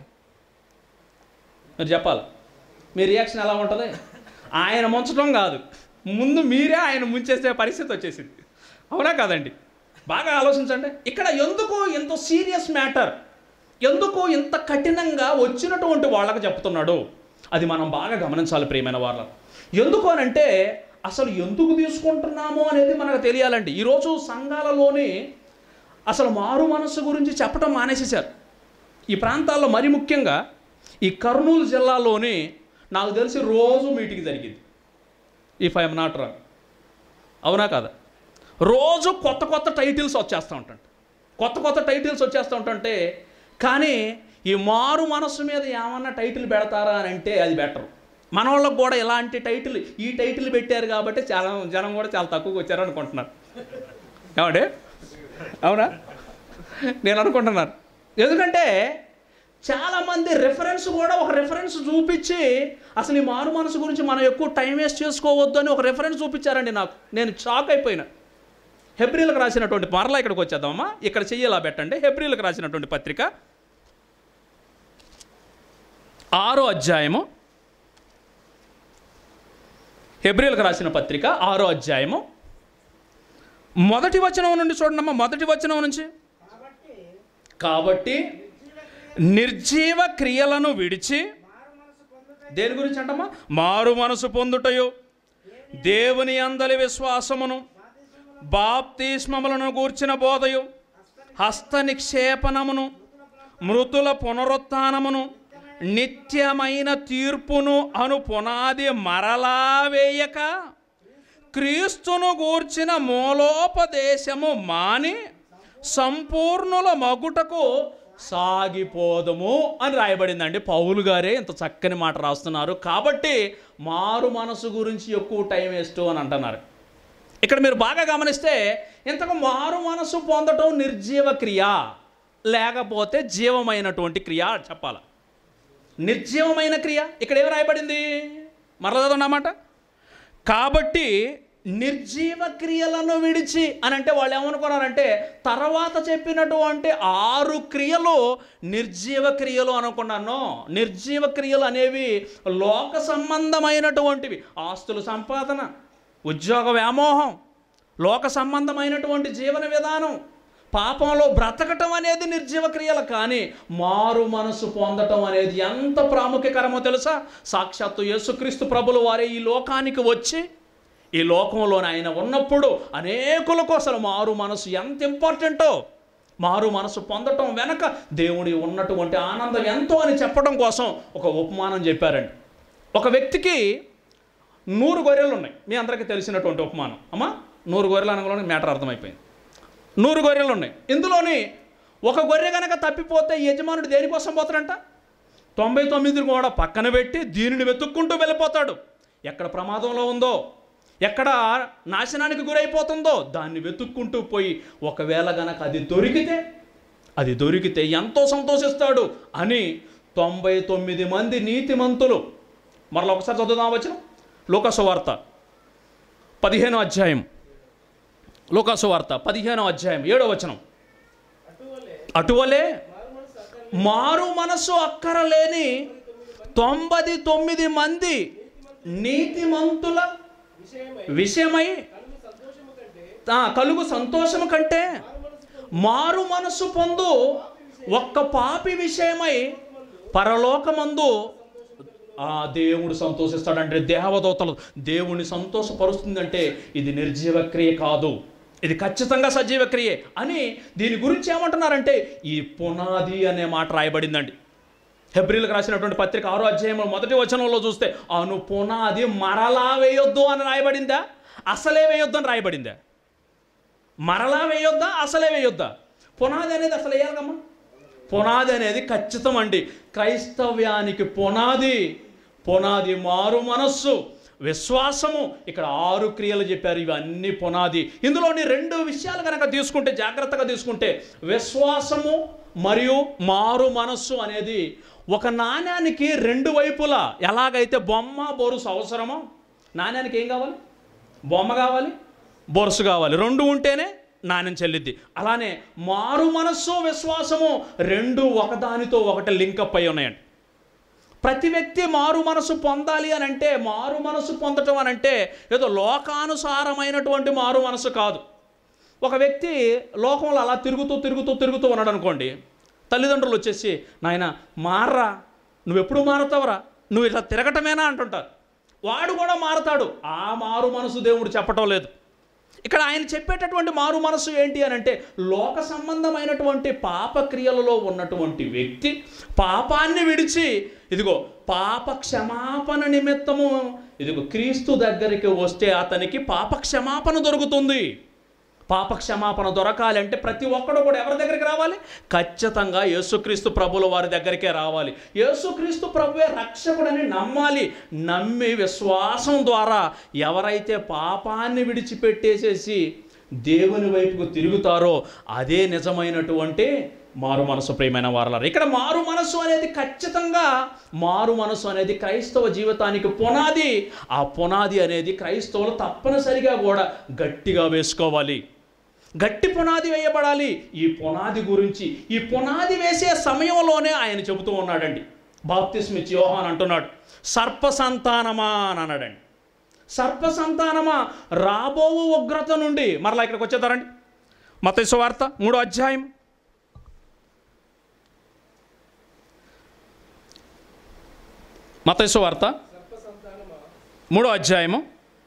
మీరు చెప్పాలి మీ రియాక్షన్ ఎలా ఉంటుంది ఆయన ముంచడం కాదు ముందు మీరే ఆయన ముంచేసే పరిస్థితి వచ్చేసింది అవునా కాదండి బాగా ఆలోచించండి ఇక్కడ ఎందుకు ఇంత సీరియస్ మ్యాటర్ ఎందుకు ఇంత కఠినంగా వచ్చినటువంటి వాళ్ళకి చెప్తున్నాడు అది మనం బాగా గమనించాలి ప్రియమైన వాళ్ళ ఎందుకు అని అంటే అసలు ఎందుకు తీసుకుంటున్నామో అనేది మనకు తెలియాలండి ఈరోజు సంఘాలలోని అసలు మారు మనస్సు గురించి చెప్పడం మానేసేశారు ఈ ప్రాంతాల్లో మరి ముఖ్యంగా ఈ కర్నూలు జిల్లాలోని నాకు తెలిసి రోజు మీటింగ్ జరిగింది ఇఫ్ ఐఎమ్ నాట్ రాంగ్ అవునా కదా రోజు కొత్త కొత్త టైటిల్స్ వచ్చేస్తూ ఉంటాయి కొత్త కొత్త టైటిల్స్ వచ్చేస్తూ ఉంటుంటే కానీ ఈ మారు మనస్సు మీద ఏమన్నా టైటిల్ పెడతారా అని అంటే అది బెటర్ మన వాళ్ళకు కూడా ఇలాంటి టైటిల్ ఈ టైటిల్ పెట్టారు కాబట్టి చాలా జనం కూడా చాలా తక్కువగా వచ్చారు అనుకుంటున్నారు ఏమండి అవునా నేను అనుకుంటున్నాను ఎందుకంటే చాలామంది రెఫరెన్స్ కూడా ఒక రెఫరెన్స్ చూపించి అసలు ఈ మారు మనసు గురించి మనం ఎక్కువ టైం వేస్ట్ చేసుకోవద్దు అని ఒక రెఫరెన్స్ చూపించారండి నాకు నేను షాక్ అయిపోయినా హెబ్రిల్కి రాసినటువంటి మరలా ఇక్కడికి వచ్చేద్దామమ్మా ఇక్కడ చెయ్యేలా పెట్టండి హెబ్రిల్కి రాసినటువంటి పత్రిక ఆరో అధ్యాయము హెబ్రిల్కి రాసిన పత్రిక ఆరో అధ్యాయము మొదటి వచనం నుండి చూడండమ్మా మొదటి వచనం నుంచి కాబట్టి కాబట్టి నిర్జీవ క్రియలను విడిచి మారు మనసు పొందుట దేని గురించి అంటమ్మా మారు మనసు పొందుటయు దేవుని అందలి విశ్వాసమును బాప్తిస్మములను గూర్చిన బోధయు హస్త నిక్షేపణమును మృతుల పునరుత్నమును నిత్యమైన తీర్పును అను పునాది మరలా వేయక క్రీస్తును గూర్చిన మూలోపదేశము మాని సంపూర్ణుల మగుటకు సాగిపోదము అని రాయబడిందండి పౌలు గారే ఇంత చక్కని మాట రాస్తున్నారు కాబట్టి మారు మనసు గురించి ఎక్కువ టైం వేస్ట్ అని అంటున్నారు ఇక్కడ మీరు బాగా గమనిస్తే ఇంతకు మారు మనసు పొందటం నిర్జీవ క్రియ లేకపోతే జీవమైనటువంటి క్రియ చెప్పాల నిర్జీవమైన క్రియ ఇక్కడ ఏం రాయబడింది మరల చదవన్నమాట కాబట్టి నిర్జీవ క్రియలను విడిచి అని అంటే వాళ్ళు ఏమనుకున్నారంటే తర్వాత చెప్పినటువంటి ఆరు క్రియలు నిర్జీవ క్రియలు అనుకున్నాను నిర్జీవ క్రియలు అనేవి లోక సంబంధమైనటువంటివి ఆస్తుల సంపాదన ఉద్యోగ వ్యామోహం లోక సంబంధమైనటువంటి జీవన విధానం పాపంలో బ్రతకటం అనేది నిర్జీవ క్రియలు కానీ మారు మనసు పొందటం అనేది ఎంత ప్రాముఖ్యకరమో తెలుసా సాక్షాత్తు యేసుక్రీస్తు ప్రభులు వారే ఈ లోకానికి వచ్చి ఈ లోకంలో ఆయన ఉన్నప్పుడు అనేకులకు అసలు మారు మనసు ఎంత ఇంపార్టెంటో మారు మనసు పొందటం వెనక దేవుడి ఉన్నటువంటి ఆనందం ఎంతో అని చెప్పడం కోసం ఒక ఉపమానం చెప్పారండి ఒక వ్యక్తికి నూరు గొర్రెలు ఉన్నాయి మీ అందరికీ తెలిసినటువంటి ఉపమానం అమ్మా నూరు గొర్రెలు అనగానే మ్యాటర్ అర్థమైపోయింది నూరు గొర్రెలు ఉన్నాయి ఇందులోని ఒక గొర్రె కనుక తప్పిపోతే ఈ యజమానుడు దేనికోసం పోతాడంట తొంభై తొమ్మిది కూడా పక్కన పెట్టి దీనిని వెతుక్కుంటూ వెళ్ళిపోతాడు ఎక్కడ ప్రమాదంలో ఉందో ఎక్కడ నాశనానికి గురైపోతుందో దాన్ని వెతుక్కుంటూ పోయి ఒకవేళ గనక అది దొరికితే అది దొరికితే ఎంతో సంతోషిస్తాడు అని తొంభై తొమ్మిది మంది నీతిమంతులు మరలా ఒకసారి చదువుదాం వచ్చిన లోకసు వార్త పదిహేను అధ్యాయం లోకాసు వార్త పదిహేనో అధ్యాయం ఏడో వచనం అటువలే అటువలే మారుమనసు అక్కర్లేని మారు మనసు అక్కరలేని తొంభై తొమ్మిది మంది నీతిమంతుల విషయమై విషయమై కలుగు సంతోషము కంటే ఆ, కలుగు సంతోషము కంటే మారుమనసు మారు మనస్సు పొందు ఒక్క పాపి విషయమై పరలోకమందు ఆ దేవుడు సంతోషిస్తాడంటే దేవదూతలు దేవుని సంతోషపరుస్తుందంటే ఇది నిర్జీవ క్రియ కాదు ఇది ఖచ్చితంగా సజీవ క్రియే అని దీని గురించి ఏమంటున్నారంటే ఈ పునాది అనే మాట రాయబడిందండి హెబ్రిల్కి రాసినటువంటి పత్రిక ఆరో అధ్యాయంలో మొదటి వచనంలో చూస్తే అను పునాది మరలా వేయొద్దు అని రాయబడిందా అసలే వేయొద్దు అని రాయబడిందా మరలా వేయొద్దా అసలే వేయొద్దా పునాది అనేది అసలు వేయాలమ్మా పునాది అనేది ఖచ్చితం అండి క్రైస్తవ్యానికి పునాది పునాది మారు మనస్సు విశ్వాసము ఇక్కడ ఆరు క్రియలు చెప్పారు ఇవన్నీ పునాది ఇందులోని రెండు విషయాలు కనుక తీసుకుంటే జాగ్రత్తగా తీసుకుంటే విశ్వాసము మరియు మారు మనస్సు అనేది ఒక నాణ్యానికి రెండు వైపులా ఎలాగైతే బొమ్మ బొరుసు అవసరమో నాణ్యానికి ఏం కావాలి బొమ్మ కావాలి బొరుసు కావాలి రెండు ఉంటేనే నాణ్యం చెల్లిద్ది అలానే మారు మనస్సు విశ్వాసము రెండు ఒకదానితో ఒకటి లింకప్ అయి ఉన్నాయండి ప్రతి వ్యక్తి మారు మనసు పొందాలి అని అంటే మారు మనసు పొందటం అని అంటే ఏదో లోకానుసారమైనటువంటి మారు మనసు కాదు ఒక వ్యక్తి లోకంలో అలా తిరుగుతూ తిరుగుతూ తిరుగుతూ ఉన్నాడు అనుకోండి తల్లిదండ్రులు వచ్చేసి నాయన మారరా నువ్వు ఎప్పుడు మారుతావురా నువ్వు ఇట్లా తిరగటమేనా అంటుంటారు వాడు కూడా మారతాడు ఆ మారు మనసు దేవుడు చెప్పటం లేదు ఇక్కడ ఆయన చెప్పేటటువంటి మారు మనసు ఏంటి అని అంటే లోక సంబంధమైనటువంటి పాప క్రియలలో ఉన్నటువంటి వ్యక్తి పాపాన్ని విడిచి ఇదిగో పాప క్షమాపణ నిమిత్తము ఇదిగో క్రీస్తు దగ్గరికి వస్తే అతనికి పాప క్షమాపణ దొరుకుతుంది పాప క్షమాపణ దొరకాలి అంటే ప్రతి ఒక్కడు కూడా ఎవరి దగ్గరికి రావాలి ఖచ్చితంగా యేసుక్రీస్తు ప్రభుల వారి దగ్గరికే రావాలి యేసుక్రీస్తు ప్రభువే రక్షకుడని నమ్మాలి నమ్మి విశ్వాసం ద్వారా ఎవరైతే పాపాన్ని విడిచిపెట్టేసేసి దేవుని వైపుకు తిరుగుతారో అదే నిజమైనటువంటి మారు మనసు ప్రియమైన వారలారు ఇక్కడ మారు మనసు అనేది ఖచ్చితంగా మారు మనసు అనేది క్రైస్తవ జీవితానికి పునాది ఆ పునాది అనేది క్రైస్తవులు తప్పనిసరిగా కూడా గట్టిగా వేసుకోవాలి గట్టి పునాది వేయబడాలి ఈ పునాది గురించి ఈ పునాది వేసే సమయంలోనే ఆయన చెబుతూ ఉన్నాడండి బాప్తిస్మిచ్ యోహాన్ అంటున్నాడు సర్ప సంతానమా అని అన్నాడండి సర్ప సంతానమా రాబోవు ఉగ్రత నుండి మరలా ఇక్కడికి వచ్చేతారండి మత వార్త మూడో అధ్యాయం మతైసు వార్త సర్ప సంతానమా మూడో అధ్యాయము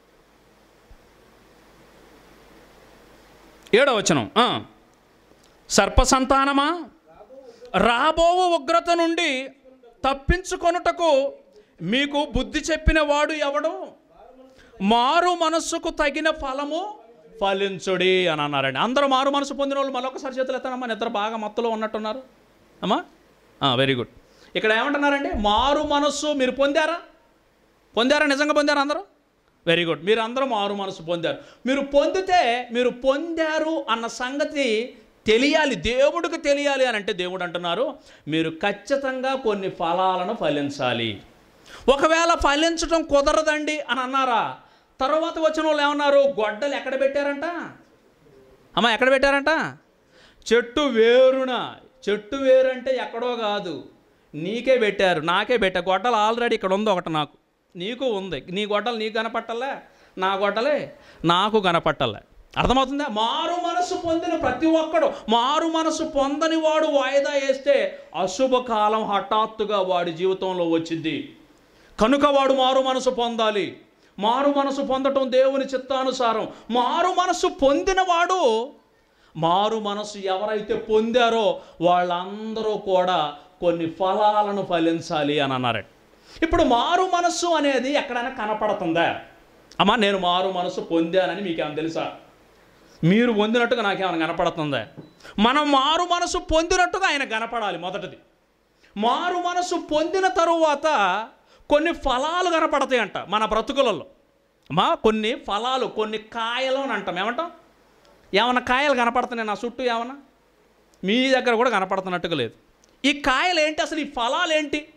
ఏడో వచనం ఆ. సర్ప సంతానమా రాబోవు ఉగ్రత నుండి తప్పించుకొనుటకు మీకు బుద్ధి చెప్పిన వాడు ఎవడు మారు మనస్సుకు తగిన ఫలము ఫలించుడి అని అన్నారండి అందరూ మారు మనసు పొందిన వాళ్ళు మరొకసారి చేతులు ఎత్తానమ్మా నిద్ర బాగా మత్తులో ఉన్నట్టున్నారు అమ్మా వెరీ గుడ్ ఇక్కడ ఏమంటున్నారండి మారు మనస్సు మీరు పొందారా పొందారా నిజంగా పొందారా అందరూ వెరీ గుడ్ మీరు అందరూ మారు మనసు పొందారు మీరు పొందితే మీరు పొందారు అన్న సంగతి తెలియాలి దేవుడికి తెలియాలి అని అంటే దేవుడు అంటున్నారు మీరు ఖచ్చితంగా కొన్ని ఫలాలను ఫలించాలి ఒకవేళ ఫలించడం కుదరదండి అని అన్నారా తర్వాత వచ్చిన వాళ్ళు ఏమన్నారు గొడ్డలు ఎక్కడ పెట్టారంట అమ్మ ఎక్కడ పెట్టారంట చెట్టు వేరున చెట్టు వేరు అంటే ఎక్కడో కాదు నీకే పెట్టారు నాకే పెట్టారు గొడ్డలు ఆల్రెడీ ఇక్కడ ఉంది ఒకటి నాకు నీకు ఉంది నీ గొడ్డలు నీకు కనపట్టలే నా గొడ్డలే నాకు కనపట్టలే అర్థమవుతుందా మారు మనసు పొందిన ప్రతి ఒక్కడు మారు మనసు పొందని వాడు వాయిదా వేస్తే అశుభకాలం హఠాత్తుగా వాడి జీవితంలో వచ్చింది కనుక వాడు మారు మనసు పొందాలి మారు మనసు పొందటం దేవుని చిత్తానుసారం మారు మనసు పొందినవాడు మారు మనసు ఎవరైతే పొందారో వాళ్ళందరూ కూడా కొన్ని ఫలాలను ఫలించాలి అని అన్నారండి ఇప్పుడు మారు మనస్సు అనేది ఎక్కడైనా కనపడుతుందా అమ్మా నేను మారు మనసు పొందానని మీకేమైనా తెలుసా మీరు పొందినట్టుగా నాకేమైనా కనపడుతుందా మనం మారు మనసు పొందినట్టుగా ఆయన కనపడాలి మొదటిది మారు మనసు పొందిన తరువాత కొన్ని ఫలాలు కనపడతాయంట మన బ్రతుకులలో మా కొన్ని ఫలాలు కొన్ని కాయలు అని అంటాం ఏమంటాం ఏమన్నా కాయలు కనపడుతున్నాయి నా చుట్టూ ఏమన్నా మీ దగ్గర కూడా కనపడుతున్నట్టుగా లేదు ఈ కాయలు ఏంటి అసలు ఈ ఫలాలు ఏంటి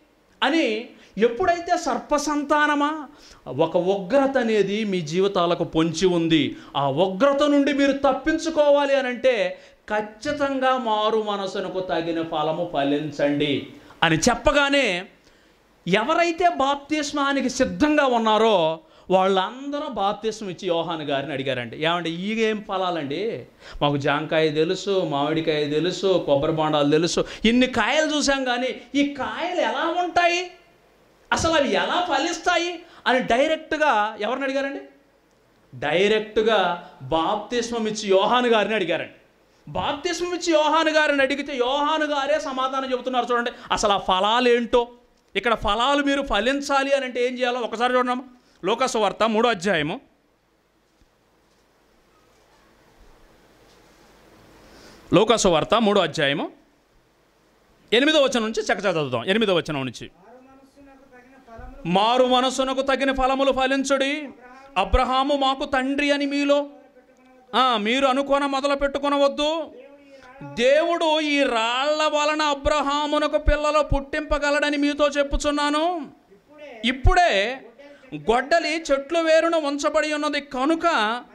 అని ఎప్పుడైతే సర్పసంతానమా ఒక ఉగ్రత అనేది మీ జీవితాలకు పొంచి ఉంది ఆ ఉగ్రత నుండి మీరు తప్పించుకోవాలి అని అంటే ఖచ్చితంగా మారు మనసునకు తగిన ఫలము ఫలించండి అని చెప్పగానే ఎవరైతే బాప్తిస్మానికి సిద్ధంగా ఉన్నారో వాళ్ళందరూ బాప్తిస్మం ఇచ్చి యోహాన్ గారిని అడిగారండి ఏమంటే ఈ ఏం ఫలాలండి మాకు జాంకాయ తెలుసు మామిడికాయ తెలుసు కొబ్బరి బొండాలు తెలుసు ఇన్ని కాయలు చూసాం కానీ ఈ కాయలు ఎలా ఉంటాయి అసలు అవి ఎలా ఫలిస్తాయి అని డైరెక్ట్గా ఎవరిని అడిగారండి డైరెక్ట్గా బాప్తిస్మం ఇచ్చి యోహాను గారిని అడిగారండి బాప్తిస్మం ఇచ్చి యోహాను గారిని అడిగితే యోహాను గారే సమాధానం చెబుతున్నారు చూడండి అసలు ఆ ఫలాలు ఏంటో ఇక్కడ ఫలాలు మీరు ఫలించాలి అని అంటే ఏం చేయాలో ఒకసారి చూడడం లోకసు వార్త మూడో అధ్యాయము లోకసు వార్త మూడో అధ్యాయము ఎనిమిదో వచనం నుంచి చక్కచక్క చదువుదాం ఎనిమిదో వచనం నుంచి మారు మనస్సునకు తగిన ఫలములు మారు మనసునకు తగిన ఫలములు ఫలించుడి అబ్రహాము మాకు తండ్రి అని మీలో ఆ, మీరు అనుకోన మొదలు పెట్టుకొనవద్దు దేవుడు ఈ రాళ్ల వలన అబ్రహామునకు పిల్లలు పుట్టింపగలడని మీతో చెప్పుచున్నాను ఇప్పుడే ఇప్పుడే గొడ్డలి చెట్లు వేరున ఉంచబడి ఉన్నది కనుక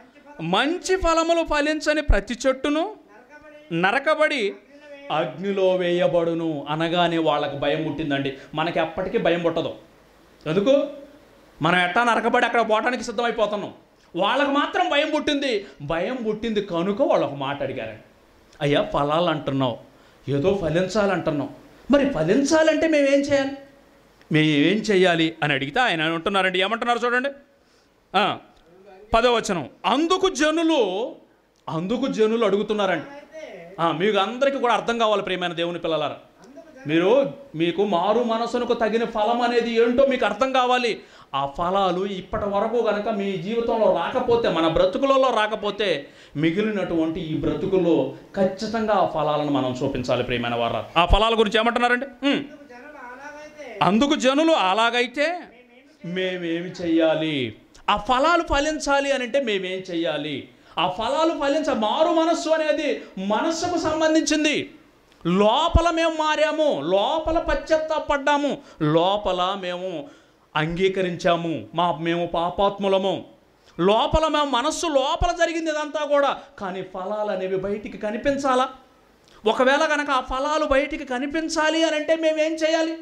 మంచి ఫలములు ఫలించని ప్రతి చెట్టును నరకబడి నరకబడి అగ్నిలో వేయబడును అనగానే వాళ్ళకి భయం పుట్టిందండి మనకి ఎప్పటికీ భయం పుట్టదు ఎందుకు మనం ఎట్టా నరకబడి అక్కడ పోవటానికి సిద్ధమైపోతున్నాం వాళ్ళకి మాత్రం భయం పుట్టింది భయం పుట్టింది కనుక వాళ్ళు ఒక మాట అడిగారండి అయ్యా ఫలాలు అంటున్నావు ఏదో ఫలించాలంటున్నావు మరి ఫలించాలంటే మేమేం చేయాలి మేము ఏం చేయాలి అని అడిగితే ఆయన అంటున్నారండి ఏమంటున్నారు చూడండి ఆ, పదో వచనం అందుకు జనులు అందుకు జనులు అడుగుతున్నారండి అయితే ఆ, మీకు అందరికీ కూడా అర్థం కావాలి ప్రియమైన దేవుని పిల్లలారా అందుకు మీరు మీకు మారు మనసునకు తగిన ఫలం అనేది ఏంటో మీకు అర్థం కావాలి ఆ ఫలాలు ఇప్పటి వరకు కనుక మీ జీవితంలో రాకపోతే మన బ్రతుకులలో రాకపోతే మిగిలినటువంటి ఈ బ్రతుకుల్లో ఖచ్చితంగా ఆ ఫలాలను మనం చూపించాలి ప్రియమైన వారు ఆ ఫలాల గురించి ఏమంటున్నారండి ఉమ్. అందుకు జనులు అలాగైతే అందుకు జనులు అలాగైతే మేమేమి చెయ్యాలి ఆ ఫలాలు ఫలించాలి అని అంటే మేమేం చెయ్యాలి ఆ ఫలాలు ఫలించ మారు మనస్సు అనేది మనస్సుకు సంబంధించింది లోపల మేము మారాము లోపల పశ్చాత్తాపడ్డాము లోపల మేము అంగీకరించాము మా మేము పాపాత్ములము లోపల మేము మనస్సు లోపల జరిగింది ఇదంతా కూడా కానీ ఫలాలు అనేవి బయటికి కనిపించాలా ఒకవేళ కనుక ఆ ఫలాలు బయటికి కనిపించాలి అని అంటే మేమేం చేయాలి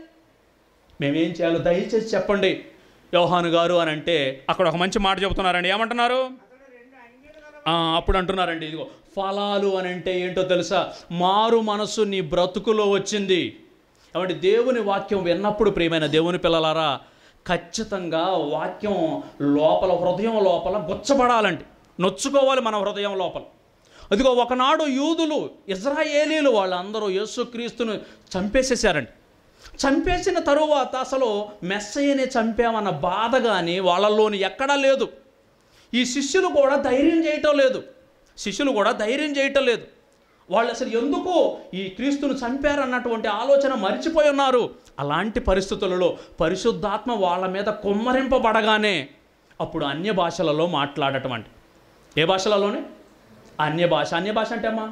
మేమేం చేయాలో దయచేసి చెప్పండి యోహాను గారు అని అంటే అక్కడ ఒక మంచి మాట చెబుతున్నారండి ఏమంటున్నారు అతడు రెండు అంగీలు గల ఆ, అప్పుడు అంటున్నారండి ఇదిగో ఫలాలు అని అంటే ఏంటో తెలుసా మారు మనస్సు నీ బ్రతుకులో వచ్చింది కాబట్టి దేవుని వాక్యం విన్నప్పుడు ప్రియమైన దేవుని పిల్లలారా ఖచ్చితంగా వాక్యం లోపల హృదయం లోపల గుచ్చబడాలండి నొచ్చుకోవాలి మన హృదయం లోపల అదిగో ఒకనాడు యూదులు ఇజ్రాయేలీలు వాళ్ళందరూ యేసుక్రీస్తును చంపేసేసారండి చంపేసిన తరువాత అసలు మెస్సయ్యని చంపామన్న బాధ కానీ వాళ్ళలోని ఎక్కడా లేదు ఈ శిష్యులు కూడా ధైర్యం చేయటం లేదు శిష్యులు కూడా ధైర్యం చేయటం లేదు వాళ్ళు అసలు ఎందుకు ఈ క్రీస్తును చంపారన్నటువంటి ఆలోచన మర్చిపోయి ఉన్నారు అలాంటి పరిస్థితులలో పరిశుద్ధాత్మ వాళ్ళ మీద కుమ్మరింపబడగానే అప్పుడు అన్య భాషలలో మాట్లాడటం అండి ఏ భాషలలోనే అన్య భాష అన్య భాష అంటే అమ్మా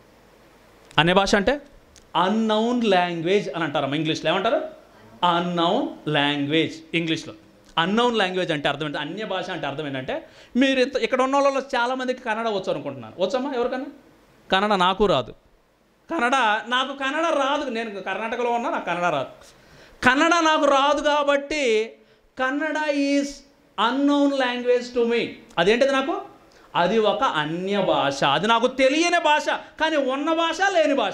అన్య భాష అంటే అన్నౌన్ లాంగ్వేజ్ అని అంటారమ్మా ఇంగ్లీష్లో ఏమంటారు అన్నౌన్ లాంగ్వేజ్ ఇంగ్లీష్లో అన్నౌన్ లాంగ్వేజ్ అంటే అర్థం ఏంటి అన్య భాష అంటే అర్థం ఏంటంటే మీరు ఇంత- ఇక్కడ ఉన్న వాళ్ళలో చాలామందికి కన్నడ వచ్చు అనుకుంటున్నాను వచ్చమ్మా ఎవరికన్నా కన్నడ నాకు రాదు కన్నడ నాకు కన్నడ రాదు నేను కర్ణాటకలో ఉన్నా నాకు కన్నడ రాదు కన్నడ నాకు రాదు కాబట్టి Kannada is unknown language to me అదేంటిది నాకు అది ఒక అన్య భాష అది నాకు తెలియని భాష కానీ ఉన్న భాష లేని భాష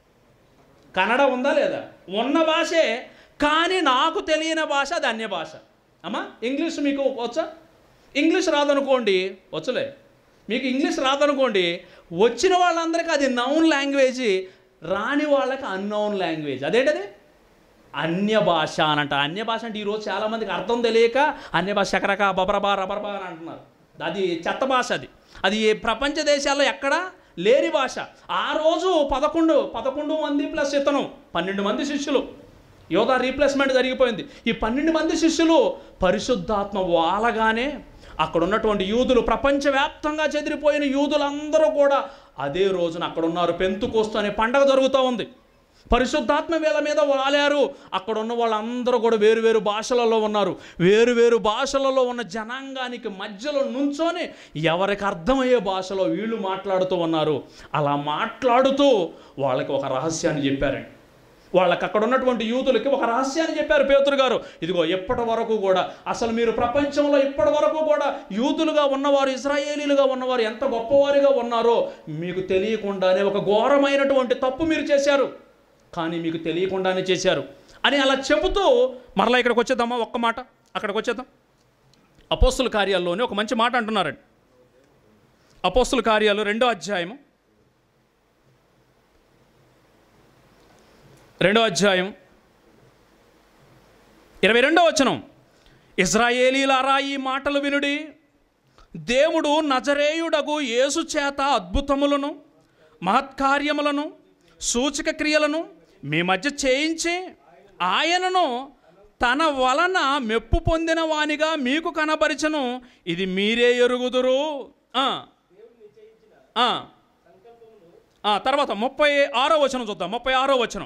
కన్నడ ఉందా లేదా ఉన్న భాషే కానీ నాకు తెలియని భాష అది అన్య భాష అమ్మా ఇంగ్లీష్ మీకు వచ్చా ఇంగ్లీష్ రాదనుకోండి వచ్చలే మీకు ఇంగ్లీష్ రాదనుకోండి వచ్చిన వాళ్ళందరికీ అది నౌన్ లాంగ్వేజ్ రాని వాళ్ళకి అన్నౌన్ లాంగ్వేజ్ అదేంటది అన్య భాష అని అంట అన్య భాష అంటే ఈరోజు చాలామందికి అర్థం తెలియక అన్య భాష ఎకరక బబరబా రబరబా అని అంటున్నారు అది చెత్త భాష అది అది ఏ ప్రపంచ దేశాల్లో ఎక్కడ లేని భాష ఆ రోజు పదకొండు పదకొండు మంది ప్లస్ ఇతను పన్నెండు మంది శిష్యులు యోగా రీప్లేస్మెంట్ జరిగిపోయింది ఈ పన్నెండు మంది శిష్యులు పరిశుద్ధాత్మ వాలగానే అక్కడ ఉన్నటువంటి యూదులు ప్రపంచవ్యాప్తంగా చెదిరిపోయిన యూదులందరూ కూడా అదే రోజున అక్కడ ఉన్నారు పెంతుకోస్తు అనే పండగ జరుగుతూ ఉంది పరిశుద్ధాత్మ వీళ్ళ మీద వాలారు అక్కడ ఉన్న వాళ్ళందరూ కూడా వేరు వేరు భాషలలో ఉన్నారు వేరు వేరు భాషలలో ఉన్న జనాంగానికి మధ్యలో నుంచొని ఎవరికి అర్థమయ్యే భాషలో వీళ్ళు మాట్లాడుతూ ఉన్నారు అలా మాట్లాడుతూ వాళ్ళకి ఒక రహస్యాన్ని చెప్పారండి వాళ్ళకి అక్కడ ఉన్నటువంటి యూతులకి ఒక రహస్యాన్ని చెప్పారు పేతురు గారు ఇదిగో ఎప్పటి వరకు కూడా అసలు మీరు ప్రపంచంలో ఇప్పటి వరకు కూడా యూతులుగా ఉన్నవారు ఇజ్రాయేలీలుగా ఉన్నవారు ఎంత గొప్పవారిగా ఉన్నారో మీకు తెలియకుండానే ఒక ఘోరమైనటువంటి తప్పు మీరు చేశారు కానీ మీకు తెలియకుండానే చేశారు అని అలా చెబుతూ మరలా ఇక్కడికి వచ్చేద్దామా ఒక్క మాట అక్కడికి వచ్చేద్దాం అపోస్తుల కార్యాల్లోనే ఒక మంచి మాట అంటున్నారండి అపోస్తుల కార్యాలు రెండో అధ్యాయము రెండో అధ్యాయం ఇరవై రెండో వచనం ఇజ్రాయేలీలారా ఈ మాటలు వినుడి దేవుడు నజరేయుడగు యేసు చేత అద్భుతములను మహత్కార్యములను సూచక క్రియలను మీ మధ్య చేయించి ఆయనను తన వలన మెప్పు పొందిన వానిగా మీకు కనబరిచను ఇది మీరే ఎరుగుదురు ఆ. ఆ. ఆ, తర్వాత ముప్పై ఆరో వచనం చూద్దాం ముప్పై ఆరో వచనం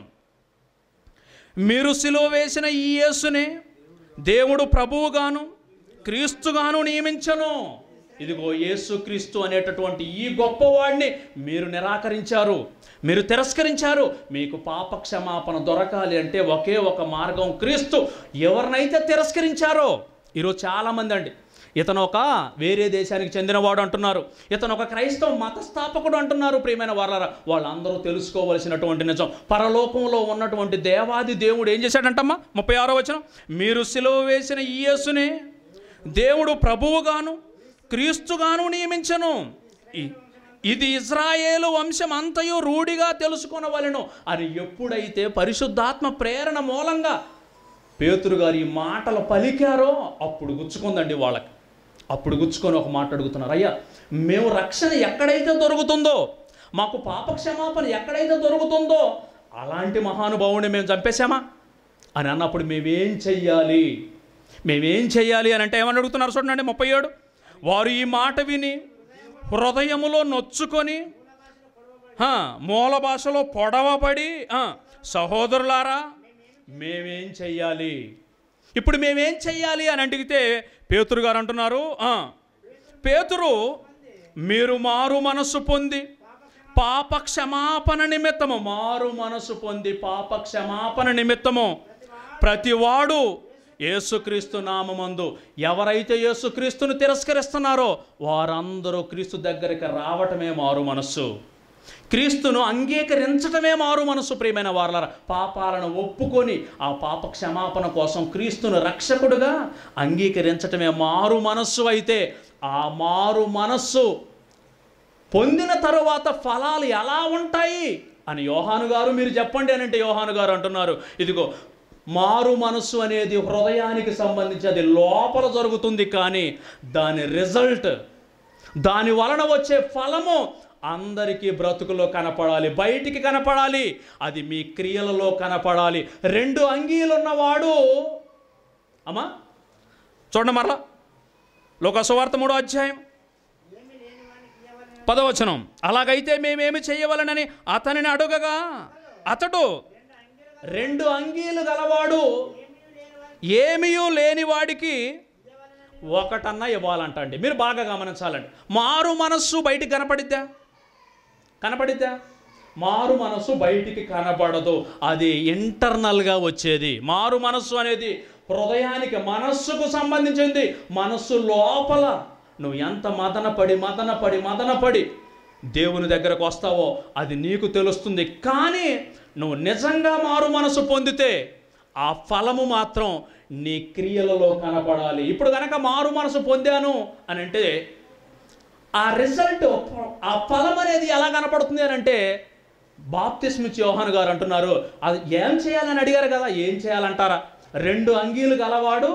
మీరు సిలువ వేసిన ఈ యేసునే దేవుడు ప్రభువుగాను క్రీస్తుగాను నియమించను ఇదిగో యేసు క్రీస్తు అనేటటువంటి ఈ గొప్పవాడిని మీరు నిరాకరించారు మీరు తిరస్కరించారు మీకు పాప క్షమాపణ దొరకాలి అంటే ఒకే ఒక మార్గం క్రీస్తు ఎవరినైతే తిరస్కరించారో ఈరోజు చాలామంది అండి ఇతను ఒక వేరే దేశానికి చెందినవాడు అంటున్నారు ఇతను ఒక క్రైస్తవ మతస్థాపకుడు అంటున్నారు ప్రియమైన వాళ్ళరా వాళ్ళందరూ తెలుసుకోవలసినటువంటి నిజం పరలోకంలో ఉన్నటువంటి దేవాది దేవుడు ఏం చేశాడంటమ్మా ముప్పై ఆరో వచనం మీరు సిలువ వేసిన ఈ యేసునే దేవుడు ప్రభువుగాను క్రీస్తుగాను నియమించను ఇ- ఇది ఇజ్రాయేలు వంశం అంతయు రూఢిగా తెలుసుకొనవలెను అని ఎప్పుడైతే పరిశుద్ధాత్మ ప్రేరణ మూలంగా పేతురు గారు ఈ మాటలు పలికారో అప్పుడు గుచ్చుకుందండి వాళ్ళకి అప్పుడు గుచ్చుకొని ఒక మాట అడుగుతున్నారు అయ్యా మేము రక్షణ ఎక్కడైతే దొరుకుతుందో మాకు పాప క్షమాపణ ఎక్కడైతే దొరుకుతుందో అలాంటి మహానుభావుని మేము చంపేశామా అని అన్నప్పుడు మేమేం చెయ్యాలి మేమేం చెయ్యాలి అని అంటే ఏమని అడుగుతున్నారు చూడండి ముప్పై ఏడు వారు ఈ మాట విని హృదయములో నొచ్చుకొని హా, మూల భాషలో పొడవబడి ఆ, సహోదరులారా మేమేం చెయ్యాలి ఇప్పుడు మేమేం చెయ్యాలి అని అడిగితే పేతురు గారు అంటున్నారు ఆ, పేతురు మీరు మారు మనస్సు పొంది పాప క్షమాపణ నిమిత్తము మారు మనసు పొంది పాప క్షమాపణ నిమిత్తము ప్రతివాడు యేసుక్రీస్తు నామమందు ఎవరైతే యేసుక్రీస్తును తిరస్కరిస్తున్నారో వారందరూ క్రీస్తు దగ్గరికి రావటమే మారు మనస్సు క్రీస్తును అంగీకరించటమే మారు మనసు ప్రియమైన వారల పాపాలను ఒప్పుకొని ఆ పాప క్షమాపణ కోసం క్రీస్తును రక్షకుడుగా అంగీకరించటమే మారు మనస్సు అయితే ఆ మారు మనస్సు పొందిన తరువాత ఫలాలు ఎలా ఉంటాయి అని యోహాను గారు మీరు చెప్పండి అని అంటే యోహాను గారు అంటున్నారు ఇదిగో మారు మనస్సు అనేది హృదయానికి సంబంధించి అది లోపల జరుగుతుంది కానీ దాని రిజల్ట్ దాని వలన వచ్చే ఫలము అందరికీ బ్రతుకులో కనపడాలి బయటికి కనపడాలి అది మీ క్రియలలో కనపడాలి రెండు అంగీలున్నవాడు అమ్మా చూడండి మరలా లోకసువార్త మూడో అధ్యాయం ఏమి లేని వానికి ఇవ్వవలెను పదవచనం అలాగైతే మేమేమి చేయవలనని అతనిని అడుగగా అతడు రెండు అంగీలు గలవాడు ఏమీయూ లేని వాడికి ఒకటన్నా ఇవ్వాలంట అండి మీరు బాగా గమనించాలండి మారు మనస్సు బయటికి కనపడిద్దా కనపడిద్దా మారు మనస్సు బయటికి కనపడదు అది ఇంటర్నల్గా వచ్చేది మారు మనస్సు అనేది హృదయానికి మనస్సుకు సంబంధించింది మనస్సు లోపల నువ్వు ఎంత మదనపడి మదనపడి మదనపడి దేవుని దగ్గరకు వస్తావో అది నీకు తెలుస్తుంది కానీ నువ్వు నిజంగా మారు మనసు పొందితే ఆ ఫలము మాత్రం నీ క్రియలలో కనపడాలి ఇప్పుడు కనుక మారు మనసు పొందాను అని అంటే ఆ రిజల్ట్ ఆ ఫలం అనేది ఎలా కనపడుతుంది అని అంటే బాప్తిస్మిచ్ యోహాన్ గారు అంటున్నారు అది ఏం చేయాలని అడిగారు కదా ఏం చేయాలంటారా రెండు అంగీలు గలవాడు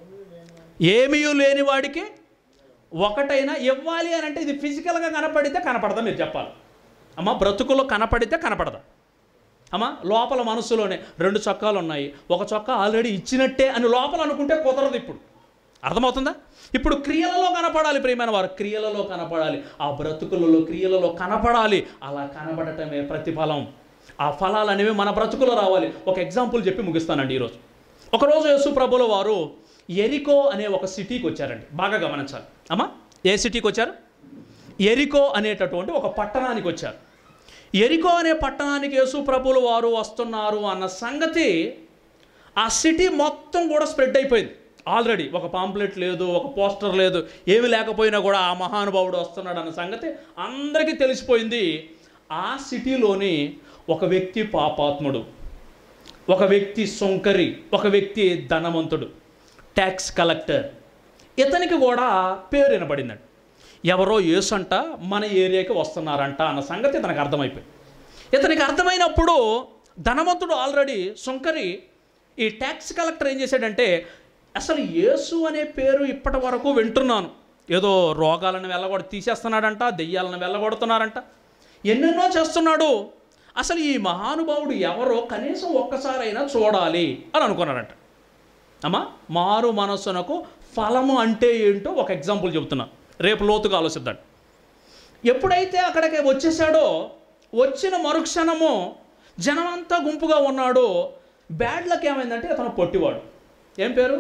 ఏమీ లేని వాడికి ఒకటైనా ఇవ్వాలి అని అంటే ఇది ఫిజికల్గా కనపడితే కనపడదా మీరు చెప్పాలి అమ్మ బ్రతుకులో కనపడితే కనపడదా అమ్మ లోపల మనసులోనే రెండు చొక్కాలు ఉన్నాయి ఒక చొక్కా ఆల్రెడీ ఇచ్చినట్టే అని లోపల అనుకుంటే కుదరదు ఇప్పుడు అర్థమవుతుందా ఇప్పుడు క్రియలలో కనపడాలి ప్రియమైన వారు క్రియలలో కనపడాలి ఆ బ్రతుకులలో క్రియలలో కనపడాలి అలా కనబడటమే ప్రతిఫలం ఆ ఫలాలు అనేవి మన బ్రతుకులో రావాలి ఒక ఎగ్జాంపుల్ చెప్పి ముగిస్తానండి ఈరోజు ఒకరోజు యేసు ప్రభుల వారు ఎరికో అనే ఒక సిటీకి వచ్చారండి బాగా గమనించాలి అమ్మా ఏ సిటీకి వచ్చారు ఎరికో అనేటటువంటి ఒక పట్టణానికి వచ్చారు ఎరికో అనే పట్టణానికి యేసు ప్రభులు వారు వస్తున్నారు అన్న సంగతి ఆ సిటీ మొత్తం కూడా స్ప్రెడ్ అయిపోయింది ఆల్రెడీ ఒక పాంప్లెట్ లేదు ఒక పోస్టర్ లేదు ఏమి లేకపోయినా కూడా ఆ మహానుభావుడు వస్తున్నాడు అన్న సంగతి అందరికీ తెలిసిపోయింది ఆ సిటీలోని ఒక వ్యక్తి పాపాత్ముడు ఒక వ్యక్తి సొంకరి ఒక వ్యక్తి ధనవంతుడు ట్యాక్స్ కలెక్టర్ ఇతనికి కూడా పేరు వినబడిందండి ఎవరో యేసంట మన ఏరియాకి వస్తున్నారంట అన్న సంగతి ఇతనికి అర్థమైపోయింది ఇతనికి అర్థమైనప్పుడు ధనవంతుడు ఆల్రెడీ సొంకరి ఈ ట్యాక్స్ కలెక్టర్ ఏం చేశాడంటే అసలు యేసు అనే పేరు ఇప్పటి వరకు వింటున్నాను ఏదో రోగాలను వెళ్ళగొడ తీసేస్తున్నాడంట దెయ్యాలను వెళ్ళగొడుతున్నారంట ఎన్నెన్నో చేస్తున్నాడు అసలు ఈ మహానుభావుడు ఎవరో కనీసం ఒక్కసారైనా చూడాలి అని అనుకున్నాడంట అమ్మా మారు మనస్సునకు ఫలము అంటే ఏంటో ఒక ఎగ్జాంపుల్ చెబుతున్నా రేపు లోతుగా ఆలోచిద్దాం ఎప్పుడైతే అక్కడికి వచ్చేసాడో వచ్చిన మరుక్షణము జనమంతా గుంపుగా ఉన్నాడో బ్యాడ్ లక్ ఏమైందంటే అతను పొట్టివాడు ఏం పేరు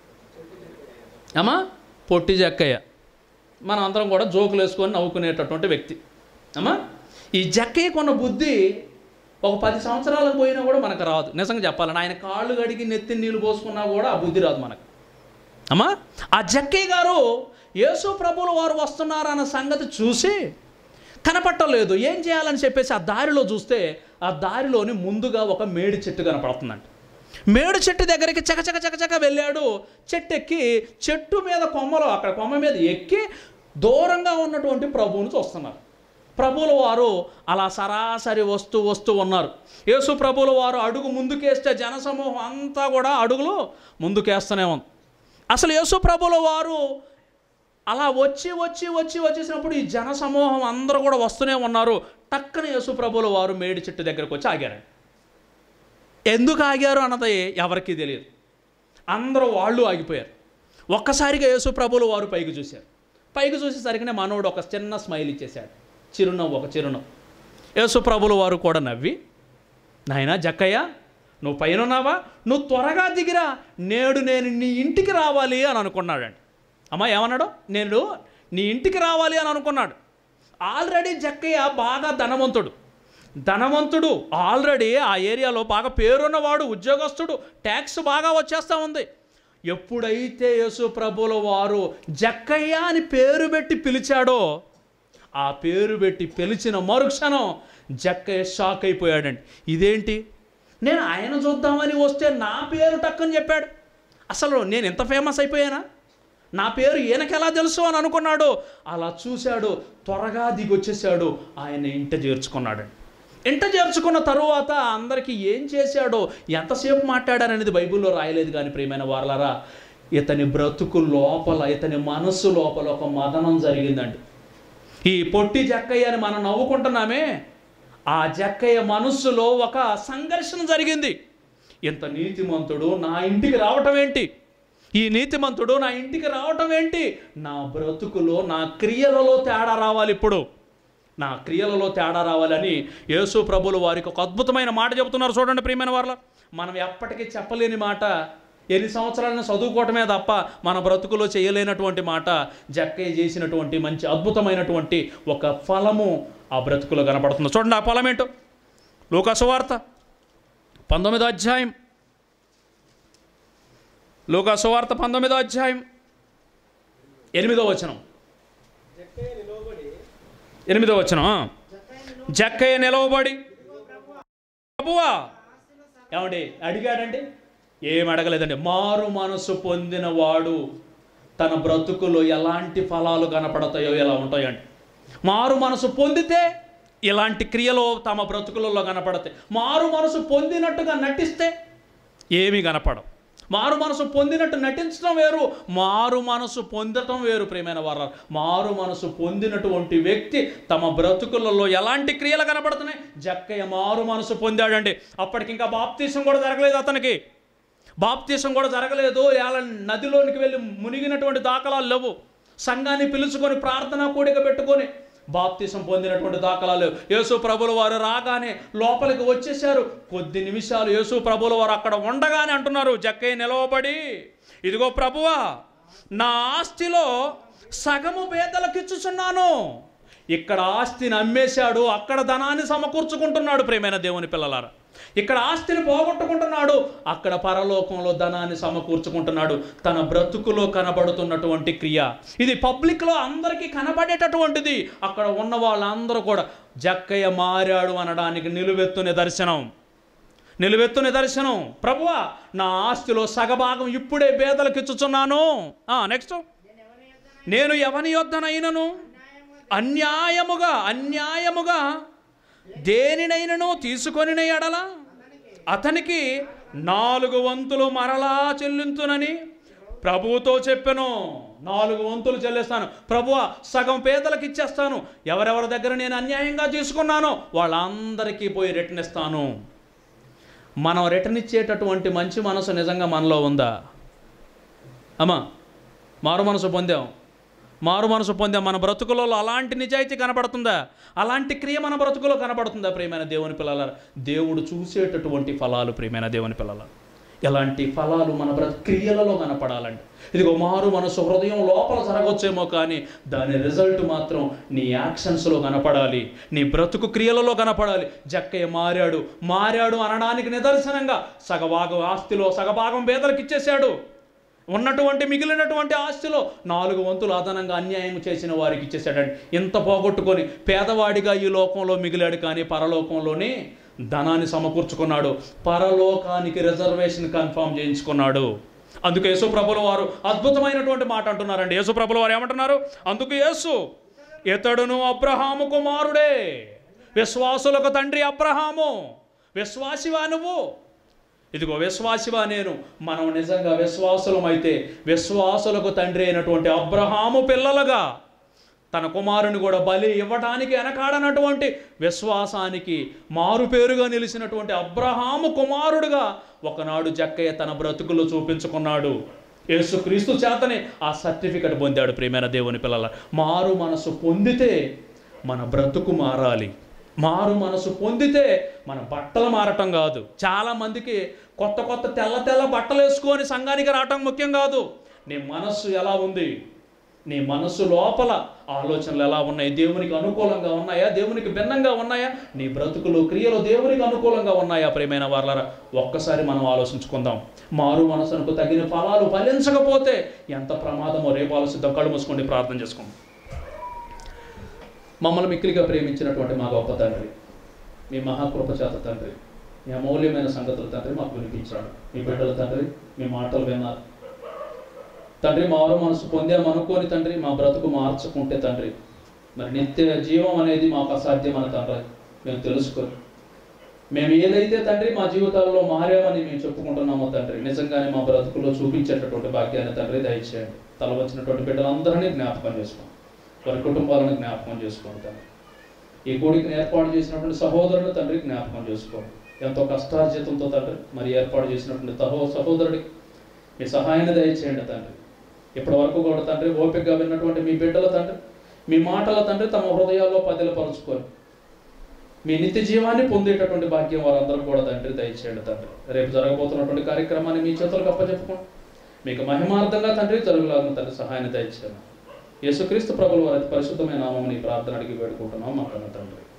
అమ్మా పొట్టి జక్కయ్య మనం అందరం కూడా జోకులు వేసుకొని నవ్వుకునేటటువంటి వ్యక్తి అమ్మా ఈ జక్కయ్య కొన్న బుద్ధి ఒక పది సంవత్సరాలకు పోయినా కూడా మనకు రాదు నిజంగా చెప్పాలంటే ఆయన కాళ్ళు గడిగి నెత్తి నీళ్ళు పోసుకున్నా కూడా ఆ బుద్ధి రాదు మనకు అమ్మా ఆ జక్కయ్య గారు యేసు ప్రభుల వారు వస్తున్నారు అన్న సంగతి చూసి కనపట్టలేదు ఏం చేయాలని చెప్పేసి ఆ దారిలో చూస్తే ఆ దారిలోని ముందుగా ఒక మేడి చెట్టు కనపడుతుందంట మేడు చెట్టు దగ్గరికి చకచక చకచక వెళ్ళాడు చెట్టు ఎక్కి చెట్టు మీద కొమ్మలో అక్కడ కొమ్మ మీద ఎక్కి దూరంగా ఉన్నటువంటి ప్రభువుని చూస్తున్నారు ప్రభువుల వారు అలా సరాసరి వస్తూ వస్తూ ఉన్నారు యేసు ప్రభువుల వారు అడుగు ముందుకేస్తే జనసమూహం అంతా కూడా అడుగులు ముందుకేస్తూనే ఉంది అసలు యేసు ప్రభుల వారు అలా వచ్చి వచ్చి వచ్చి వచ్చేసినప్పుడు ఈ జన సమూహం అందరూ కూడా వస్తూనే ఉన్నారు టక్కన యేసు ప్రభుల వారు మేడి చెట్టు దగ్గరకు వచ్చి ఆగారండి ఎందుకు ఆగారు అన్నది ఎవరికీ తెలియదు అందరూ వాళ్ళు ఆగిపోయారు ఒక్కసారిగా యేసు ప్రభులు వారు పైకి చూశారు పైకి చూసేసరికి మనోడు ఒక చిన్న స్మైల్ ఇచ్చేశాడు చిరునవ్వు ఒక చిరునవ్వు యేసు ప్రభులు వారు కూడా నవ్వి నాయనా జక్కయ్య నువ్వు పైన ఉన్నావా నువ్వు త్వరగా దిగిరా నేడు నేను నీ ఇంటికి రావాలి అని అనుకున్నాడండి అమ్మా ఏమన్నాడు నేను నీ ఇంటికి రావాలి అని అనుకున్నాడు ఆల్రెడీ జక్కయ్య బాగా ధనవంతుడు ధనవంతుడు ఆల్రెడీ ఆ ఏరియాలో బాగా పేరున్నవాడు ఉద్యోగస్తుడు ట్యాక్స్ బాగా వచ్చేస్తూ ఉంది ఎప్పుడైతే యేసు ప్రభుల వారు జక్కయ్య అని పేరు పెట్టి పిలిచాడో ఆ పేరు పెట్టి పిలిచిన మరుక్షణం జక్కయ్య షాక్ అయిపోయాడండి ఇదేంటి నేను ఆయన చూద్దామని వస్తే నా పేరు టక్కని చెప్పాడు అసలు నేను ఎంత ఫేమస్ అయిపోయానా నా పేరు ఈయనకి ఎలా తెలుసు అని అనుకున్నాడు అలా చూశాడు త్వరగా దిగొచ్చేసాడు ఆయన ఇంట చేర్చుకున్నాడండి ఇంట చేర్చుకున్న తరువాత అందరికీ ఏం చేశాడో ఎంతసేపు మాట్లాడారనేది బైబిల్లో రాయలేదు కానీ ప్రియమైన వారలారా ఇతని బ్రతుకు లోపల ఇతని మనస్సు లోపల ఒక మదనం జరిగిందండి ఈ పొట్టి జక్కయ్య అని మనం నవ్వుకుంటున్నామే ఆ జక్కయ్య మనస్సులో ఒక సంఘర్షణ జరిగింది ఇంత నీతిమంతుడు నా ఇంటికి రావటం ఏంటి ఈ నీతిమంతుడు నా ఇంటికి రావటం ఏంటి నా బ్రతుకులో నా క్రియలలో తేడా రావాలి ఇప్పుడు నా క్రియలలో తేడా రావాలని యేసు ప్రభులు వారికి ఒక అద్భుతమైన మాట చెబుతున్నారు చూడండి ప్రియమైన వారిలో మనం ఎప్పటికీ చెప్పలేని మాట ఎన్ని సంవత్సరాలను చదువుకోవటమే తప్ప మన బ్రతుకులో చేయలేనటువంటి మాట జక్కయ్య చేసినటువంటి మంచి అద్భుతమైనటువంటి ఒక ఫలము ఆ బ్రతుకులో కనపడుతుంది చూడండి ఆ ఫలం ఏంటో లోకాసువార్త పంతొమ్మిదో అధ్యాయం లోకాసువార్త పంతొమ్మిదో అధ్యాయం ఎనిమిదో వచనం జక్కయ్య నిలవబడి ఎనిమిదో వచనం ఆ. జక్కయ్య జక్కయ్య నిలవబడి ప్రభువా ఆస్తిలో సగం ఏమండి అడిగాడండి ఏం అడగలేదండి మారు మనసు పొందిన వాడు తన బ్రతుకులో ఎలాంటి ఫలాలు కనపడతాయో ఎలా ఉంటాయండి మారు మనసు పొందితే ఇలాంటి క్రియలు తమ బ్రతుకులలో కనపడతాయి మారు మనసు పొందినట్టుగా నటిస్తే ఏమీ కనపడవు మారు మనసు పొందినట్టు నటించడం వేరు మారు మనసు పొందటం వేరు ప్రియమైన వారు మారు మనసు పొందినటువంటి వ్యక్తి తమ బ్రతుకులలో ఎలాంటి క్రియలు కనపడుతున్నాయి జక్కయ్య మారు మనసు పొందాడండి అప్పటికి ఇంకా బాప్తీసం కూడా జరగలేదు అతనికి బాప్తీసం కూడా జరగలేదు ఇలా నదిలోనికి వెళ్ళి మునిగినటువంటి దాఖలాలు లేవు సంఘాన్ని పిలుచుకొని ప్రార్థన కూడిక పెట్టుకొని బాప్తిసం పొందినటువంటి దాఖలాలు యేసు ప్రభుల వారు రాగానే లోపలికి వచ్చేసారు కొద్ది నిమిషాలు యేసు ప్రభుల వారు అక్కడ ఉండగానే అంటున్నారు జక్కయ్య నిలవబడి ఇదిగో ప్రభువా నా ఆస్తిలో సగము పేదలకిచ్చుచున్నాను ఇక్కడ ఆస్తిని అమ్మేశాడు అక్కడ ధనాన్ని సమకూర్చుకుంటున్నాడు ప్రేమైన దేవుని పిల్లలారా ఇక్కడ ఆస్తిని పోగొట్టుకుంటున్నాడు అక్కడ పరలోకంలో ధనాన్ని సమకూర్చుకుంటున్నాడు తన బ్రతుకులో కనబడుతున్నటువంటి క్రియ ఇది పబ్లిక్లో అందరికీ కనబడేటటువంటిది అక్కడ ఉన్న వాళ్ళందరూ కూడా జక్కయ్య మారాడు అనడానికి నిలువెత్తు నిదర్శనం నిలువెత్తు నిదర్శనం ప్రభువా నా ఆస్తిలో సగభాగం ఇప్పుడే పేదలకు ఇచ్చుచున్నాను నెక్స్ట్ నేను ఎవని యొద్దనైనను అన్యాయముగా అన్యాయముగా దేనినైనను తీసుకొని ఎడల అతనికి నాలుగు వంతులు మరలా చెల్లించునని ప్రభువుతో చెప్పెను నాలుగు వంతులు చెల్లిస్తాను ప్రభువ సగం పేదలకు ఇచ్చేస్తాను ఎవరెవరి దగ్గర నేను అన్యాయంగా తీసుకున్నానో వాళ్ళందరికీ పోయి రిటర్న్ ఇస్తాను మనం రిటర్న్ ఇచ్చేటటువంటి మంచి మనసు నిజంగా మనలో ఉందా అమ్మా మారు మనసు పొందాం మారు మనసు పొందాం మన బ్రతుకులలో అలాంటి నిజాయితీ కనబడుతుందా అలాంటి క్రియ మన బ్రతుకులో కనబడుతుందా ప్రియమైన దేవుని పిల్లల దేవుడు చూసేటటువంటి ఫలాలు ప్రియమైన దేవుని పిల్లల ఎలాంటి ఫలాలు మన బ్రతు క్రియలలో కనపడాలండి ఇదిగో మారు మనసు హృదయం లోపల జరగవచ్చేమో కానీ దాని రిజల్ట్ మాత్రం నీ యాక్షన్స్లో కనపడాలి నీ బ్రతుకు క్రియలలో కనపడాలి జక్కయ్య మారాడు మారాడు అనడానికి నిదర్శనంగా సగభాగం ఆస్తిలో సగభాగం పేదలకు ఇచ్చేశాడు ఉన్నటువంటి మిగిలినటువంటి ఆస్తిలో నాలుగు వంతులు అదనంగా అన్యాయం చేసిన వారికి ఇచ్చేసాడండి ఇంత పోగొట్టుకొని పేదవాడిగా ఈ లోకంలో మిగిలాడు కానీ పరలోకంలోనే ధనాన్ని సమకూర్చుకున్నాడు పరలోకానికి రిజర్వేషన్ కన్ఫర్మ్ చేయించుకున్నాడు అందుకు యేసు ప్రభుల వారు అద్భుతమైనటువంటి మాట అంటున్నారండి యేసు ప్రభుల వారు ఏమంటున్నారు అందుకు యేసు ఇతడును అబ్రహాము కుమారుడే విశ్వాసులకు తండ్రి అబ్రహాము విశ్వాసివా నువ్వు ఇదిగో విశ్వాసివా నేను మనం నిజంగా విశ్వాసులమైతే విశ్వాసులకు తండ్రి అయినటువంటి అబ్రహాము పిల్లలుగా తన కుమారుని కూడా బలి ఇవ్వడానికి వెనకాడనటువంటి విశ్వాసానికి మారుపేరుగా నిలిచినటువంటి అబ్రహాము కుమారుడుగా ఒకనాడు జక్కయ్య తన బ్రతుకులు చూపించుకున్నాడు యేసుక్రీస్తు చేతనే ఆ సర్టిఫికెట్ పొందాడు ప్రియమైన దేవుని పిల్లల మారు మనసు పొందితే మన బ్రతుకు మారాలి మారు మనసు పొందితే మన బట్టలు మారటం కాదు చాలా మందికి కొత్త కొత్త తెల్ల తెల్ల బట్టలు వేసుకొని సంఘానికి రావటం ముఖ్యం కాదు నీ మనస్సు ఎలా ఉంది నీ మనస్సు లోపల ఆలోచనలు ఎలా ఉన్నాయి దేవునికి అనుకూలంగా ఉన్నాయా దేవునికి భిన్నంగా ఉన్నాయా నీ బ్రతుకులు క్రియలు దేవునికి అనుకూలంగా ఉన్నాయా ప్రేమైన వాళ్ళరా ఒక్కసారి మనం ఆలోచించుకుందాం మారు మనసునకు తగిన ఫలాలు ఫలించకపోతే ఎంత ప్రమాదమో రేపు ఆలోచిద్దాం కళ్ళు మూసుకోండి ప్రార్థన చేసుకుందాం మమ్మల్ని మిక్కిలిగా ప్రేమించినటువంటి మా గొప్ప తండ్రి మీ మహాకృప చేత తండ్రి మీ అమూల్యమైన సంగతులు తండ్రి మాకు వినిపించాడు మీ బిడ్డల తండ్రి మీ మాటలు విన్నారు తండ్రి మారు మనసు పొందాం అనుకోని తండ్రి మా బ్రతుకు మార్చుకుంటే తండ్రి మరి నిత్య జీవం అనేది మాకు అసాధ్యమని తండ్రి మేము తెలుసుకొని మేము ఏదైతే తండ్రి మా జీవితాల్లో మారామని మేము చెప్పుకుంటున్నామో తండ్రి నిజంగానే మా బ్రతుకులో చూపించేటటువంటి భాగ్యాన్ని తండ్రి దయచేయండి తల వచ్చినటువంటి బిడ్డలందరినీ జ్ఞాపకం చేసుకోండి వారి కుటుంబాలను జ్ఞాపకం చేసుకోండి తండ్రి ఈ కూడికని ఏర్పాటు చేసినటువంటి సహోదరుడు తండ్రి జ్ఞాపకం చేసుకోండి ఎంతో కష్టార్జితంతో తండ్రి మరి ఏర్పాటు చేసినటువంటి సహో సహోదరుడికి మీ సహాయాన్ని దయచేయండి తండ్రి ఇప్పటి వరకు కూడా తండ్రి ఓపికగా విన్నటువంటి మీ బిడ్డల తండ్రి మీ మాటల తండ్రి తమ హృదయాల్లో పదిలపరుచుకొని మీ నిత్య జీవాన్ని పొందేటటువంటి భాగ్యం వారందరూ కూడా తండ్రి దయచేయండి తండ్రి రేపు జరగబోతున్నటువంటి కార్యక్రమాన్ని మీ చేతులకు అప్పచెప్పుకోండి మీకు మహిమార్థంగా తండ్రి జరుగులాగిన తండ్రి సహాయాన్ని దయచేయండి యేసుక్రీస్తు ప్రభుల వారి అతి పరిశుద్ధమైన నామం నీ ప్రార్థన అడిగి వేడుకుంటున్నాం మా కన్న తండ్రి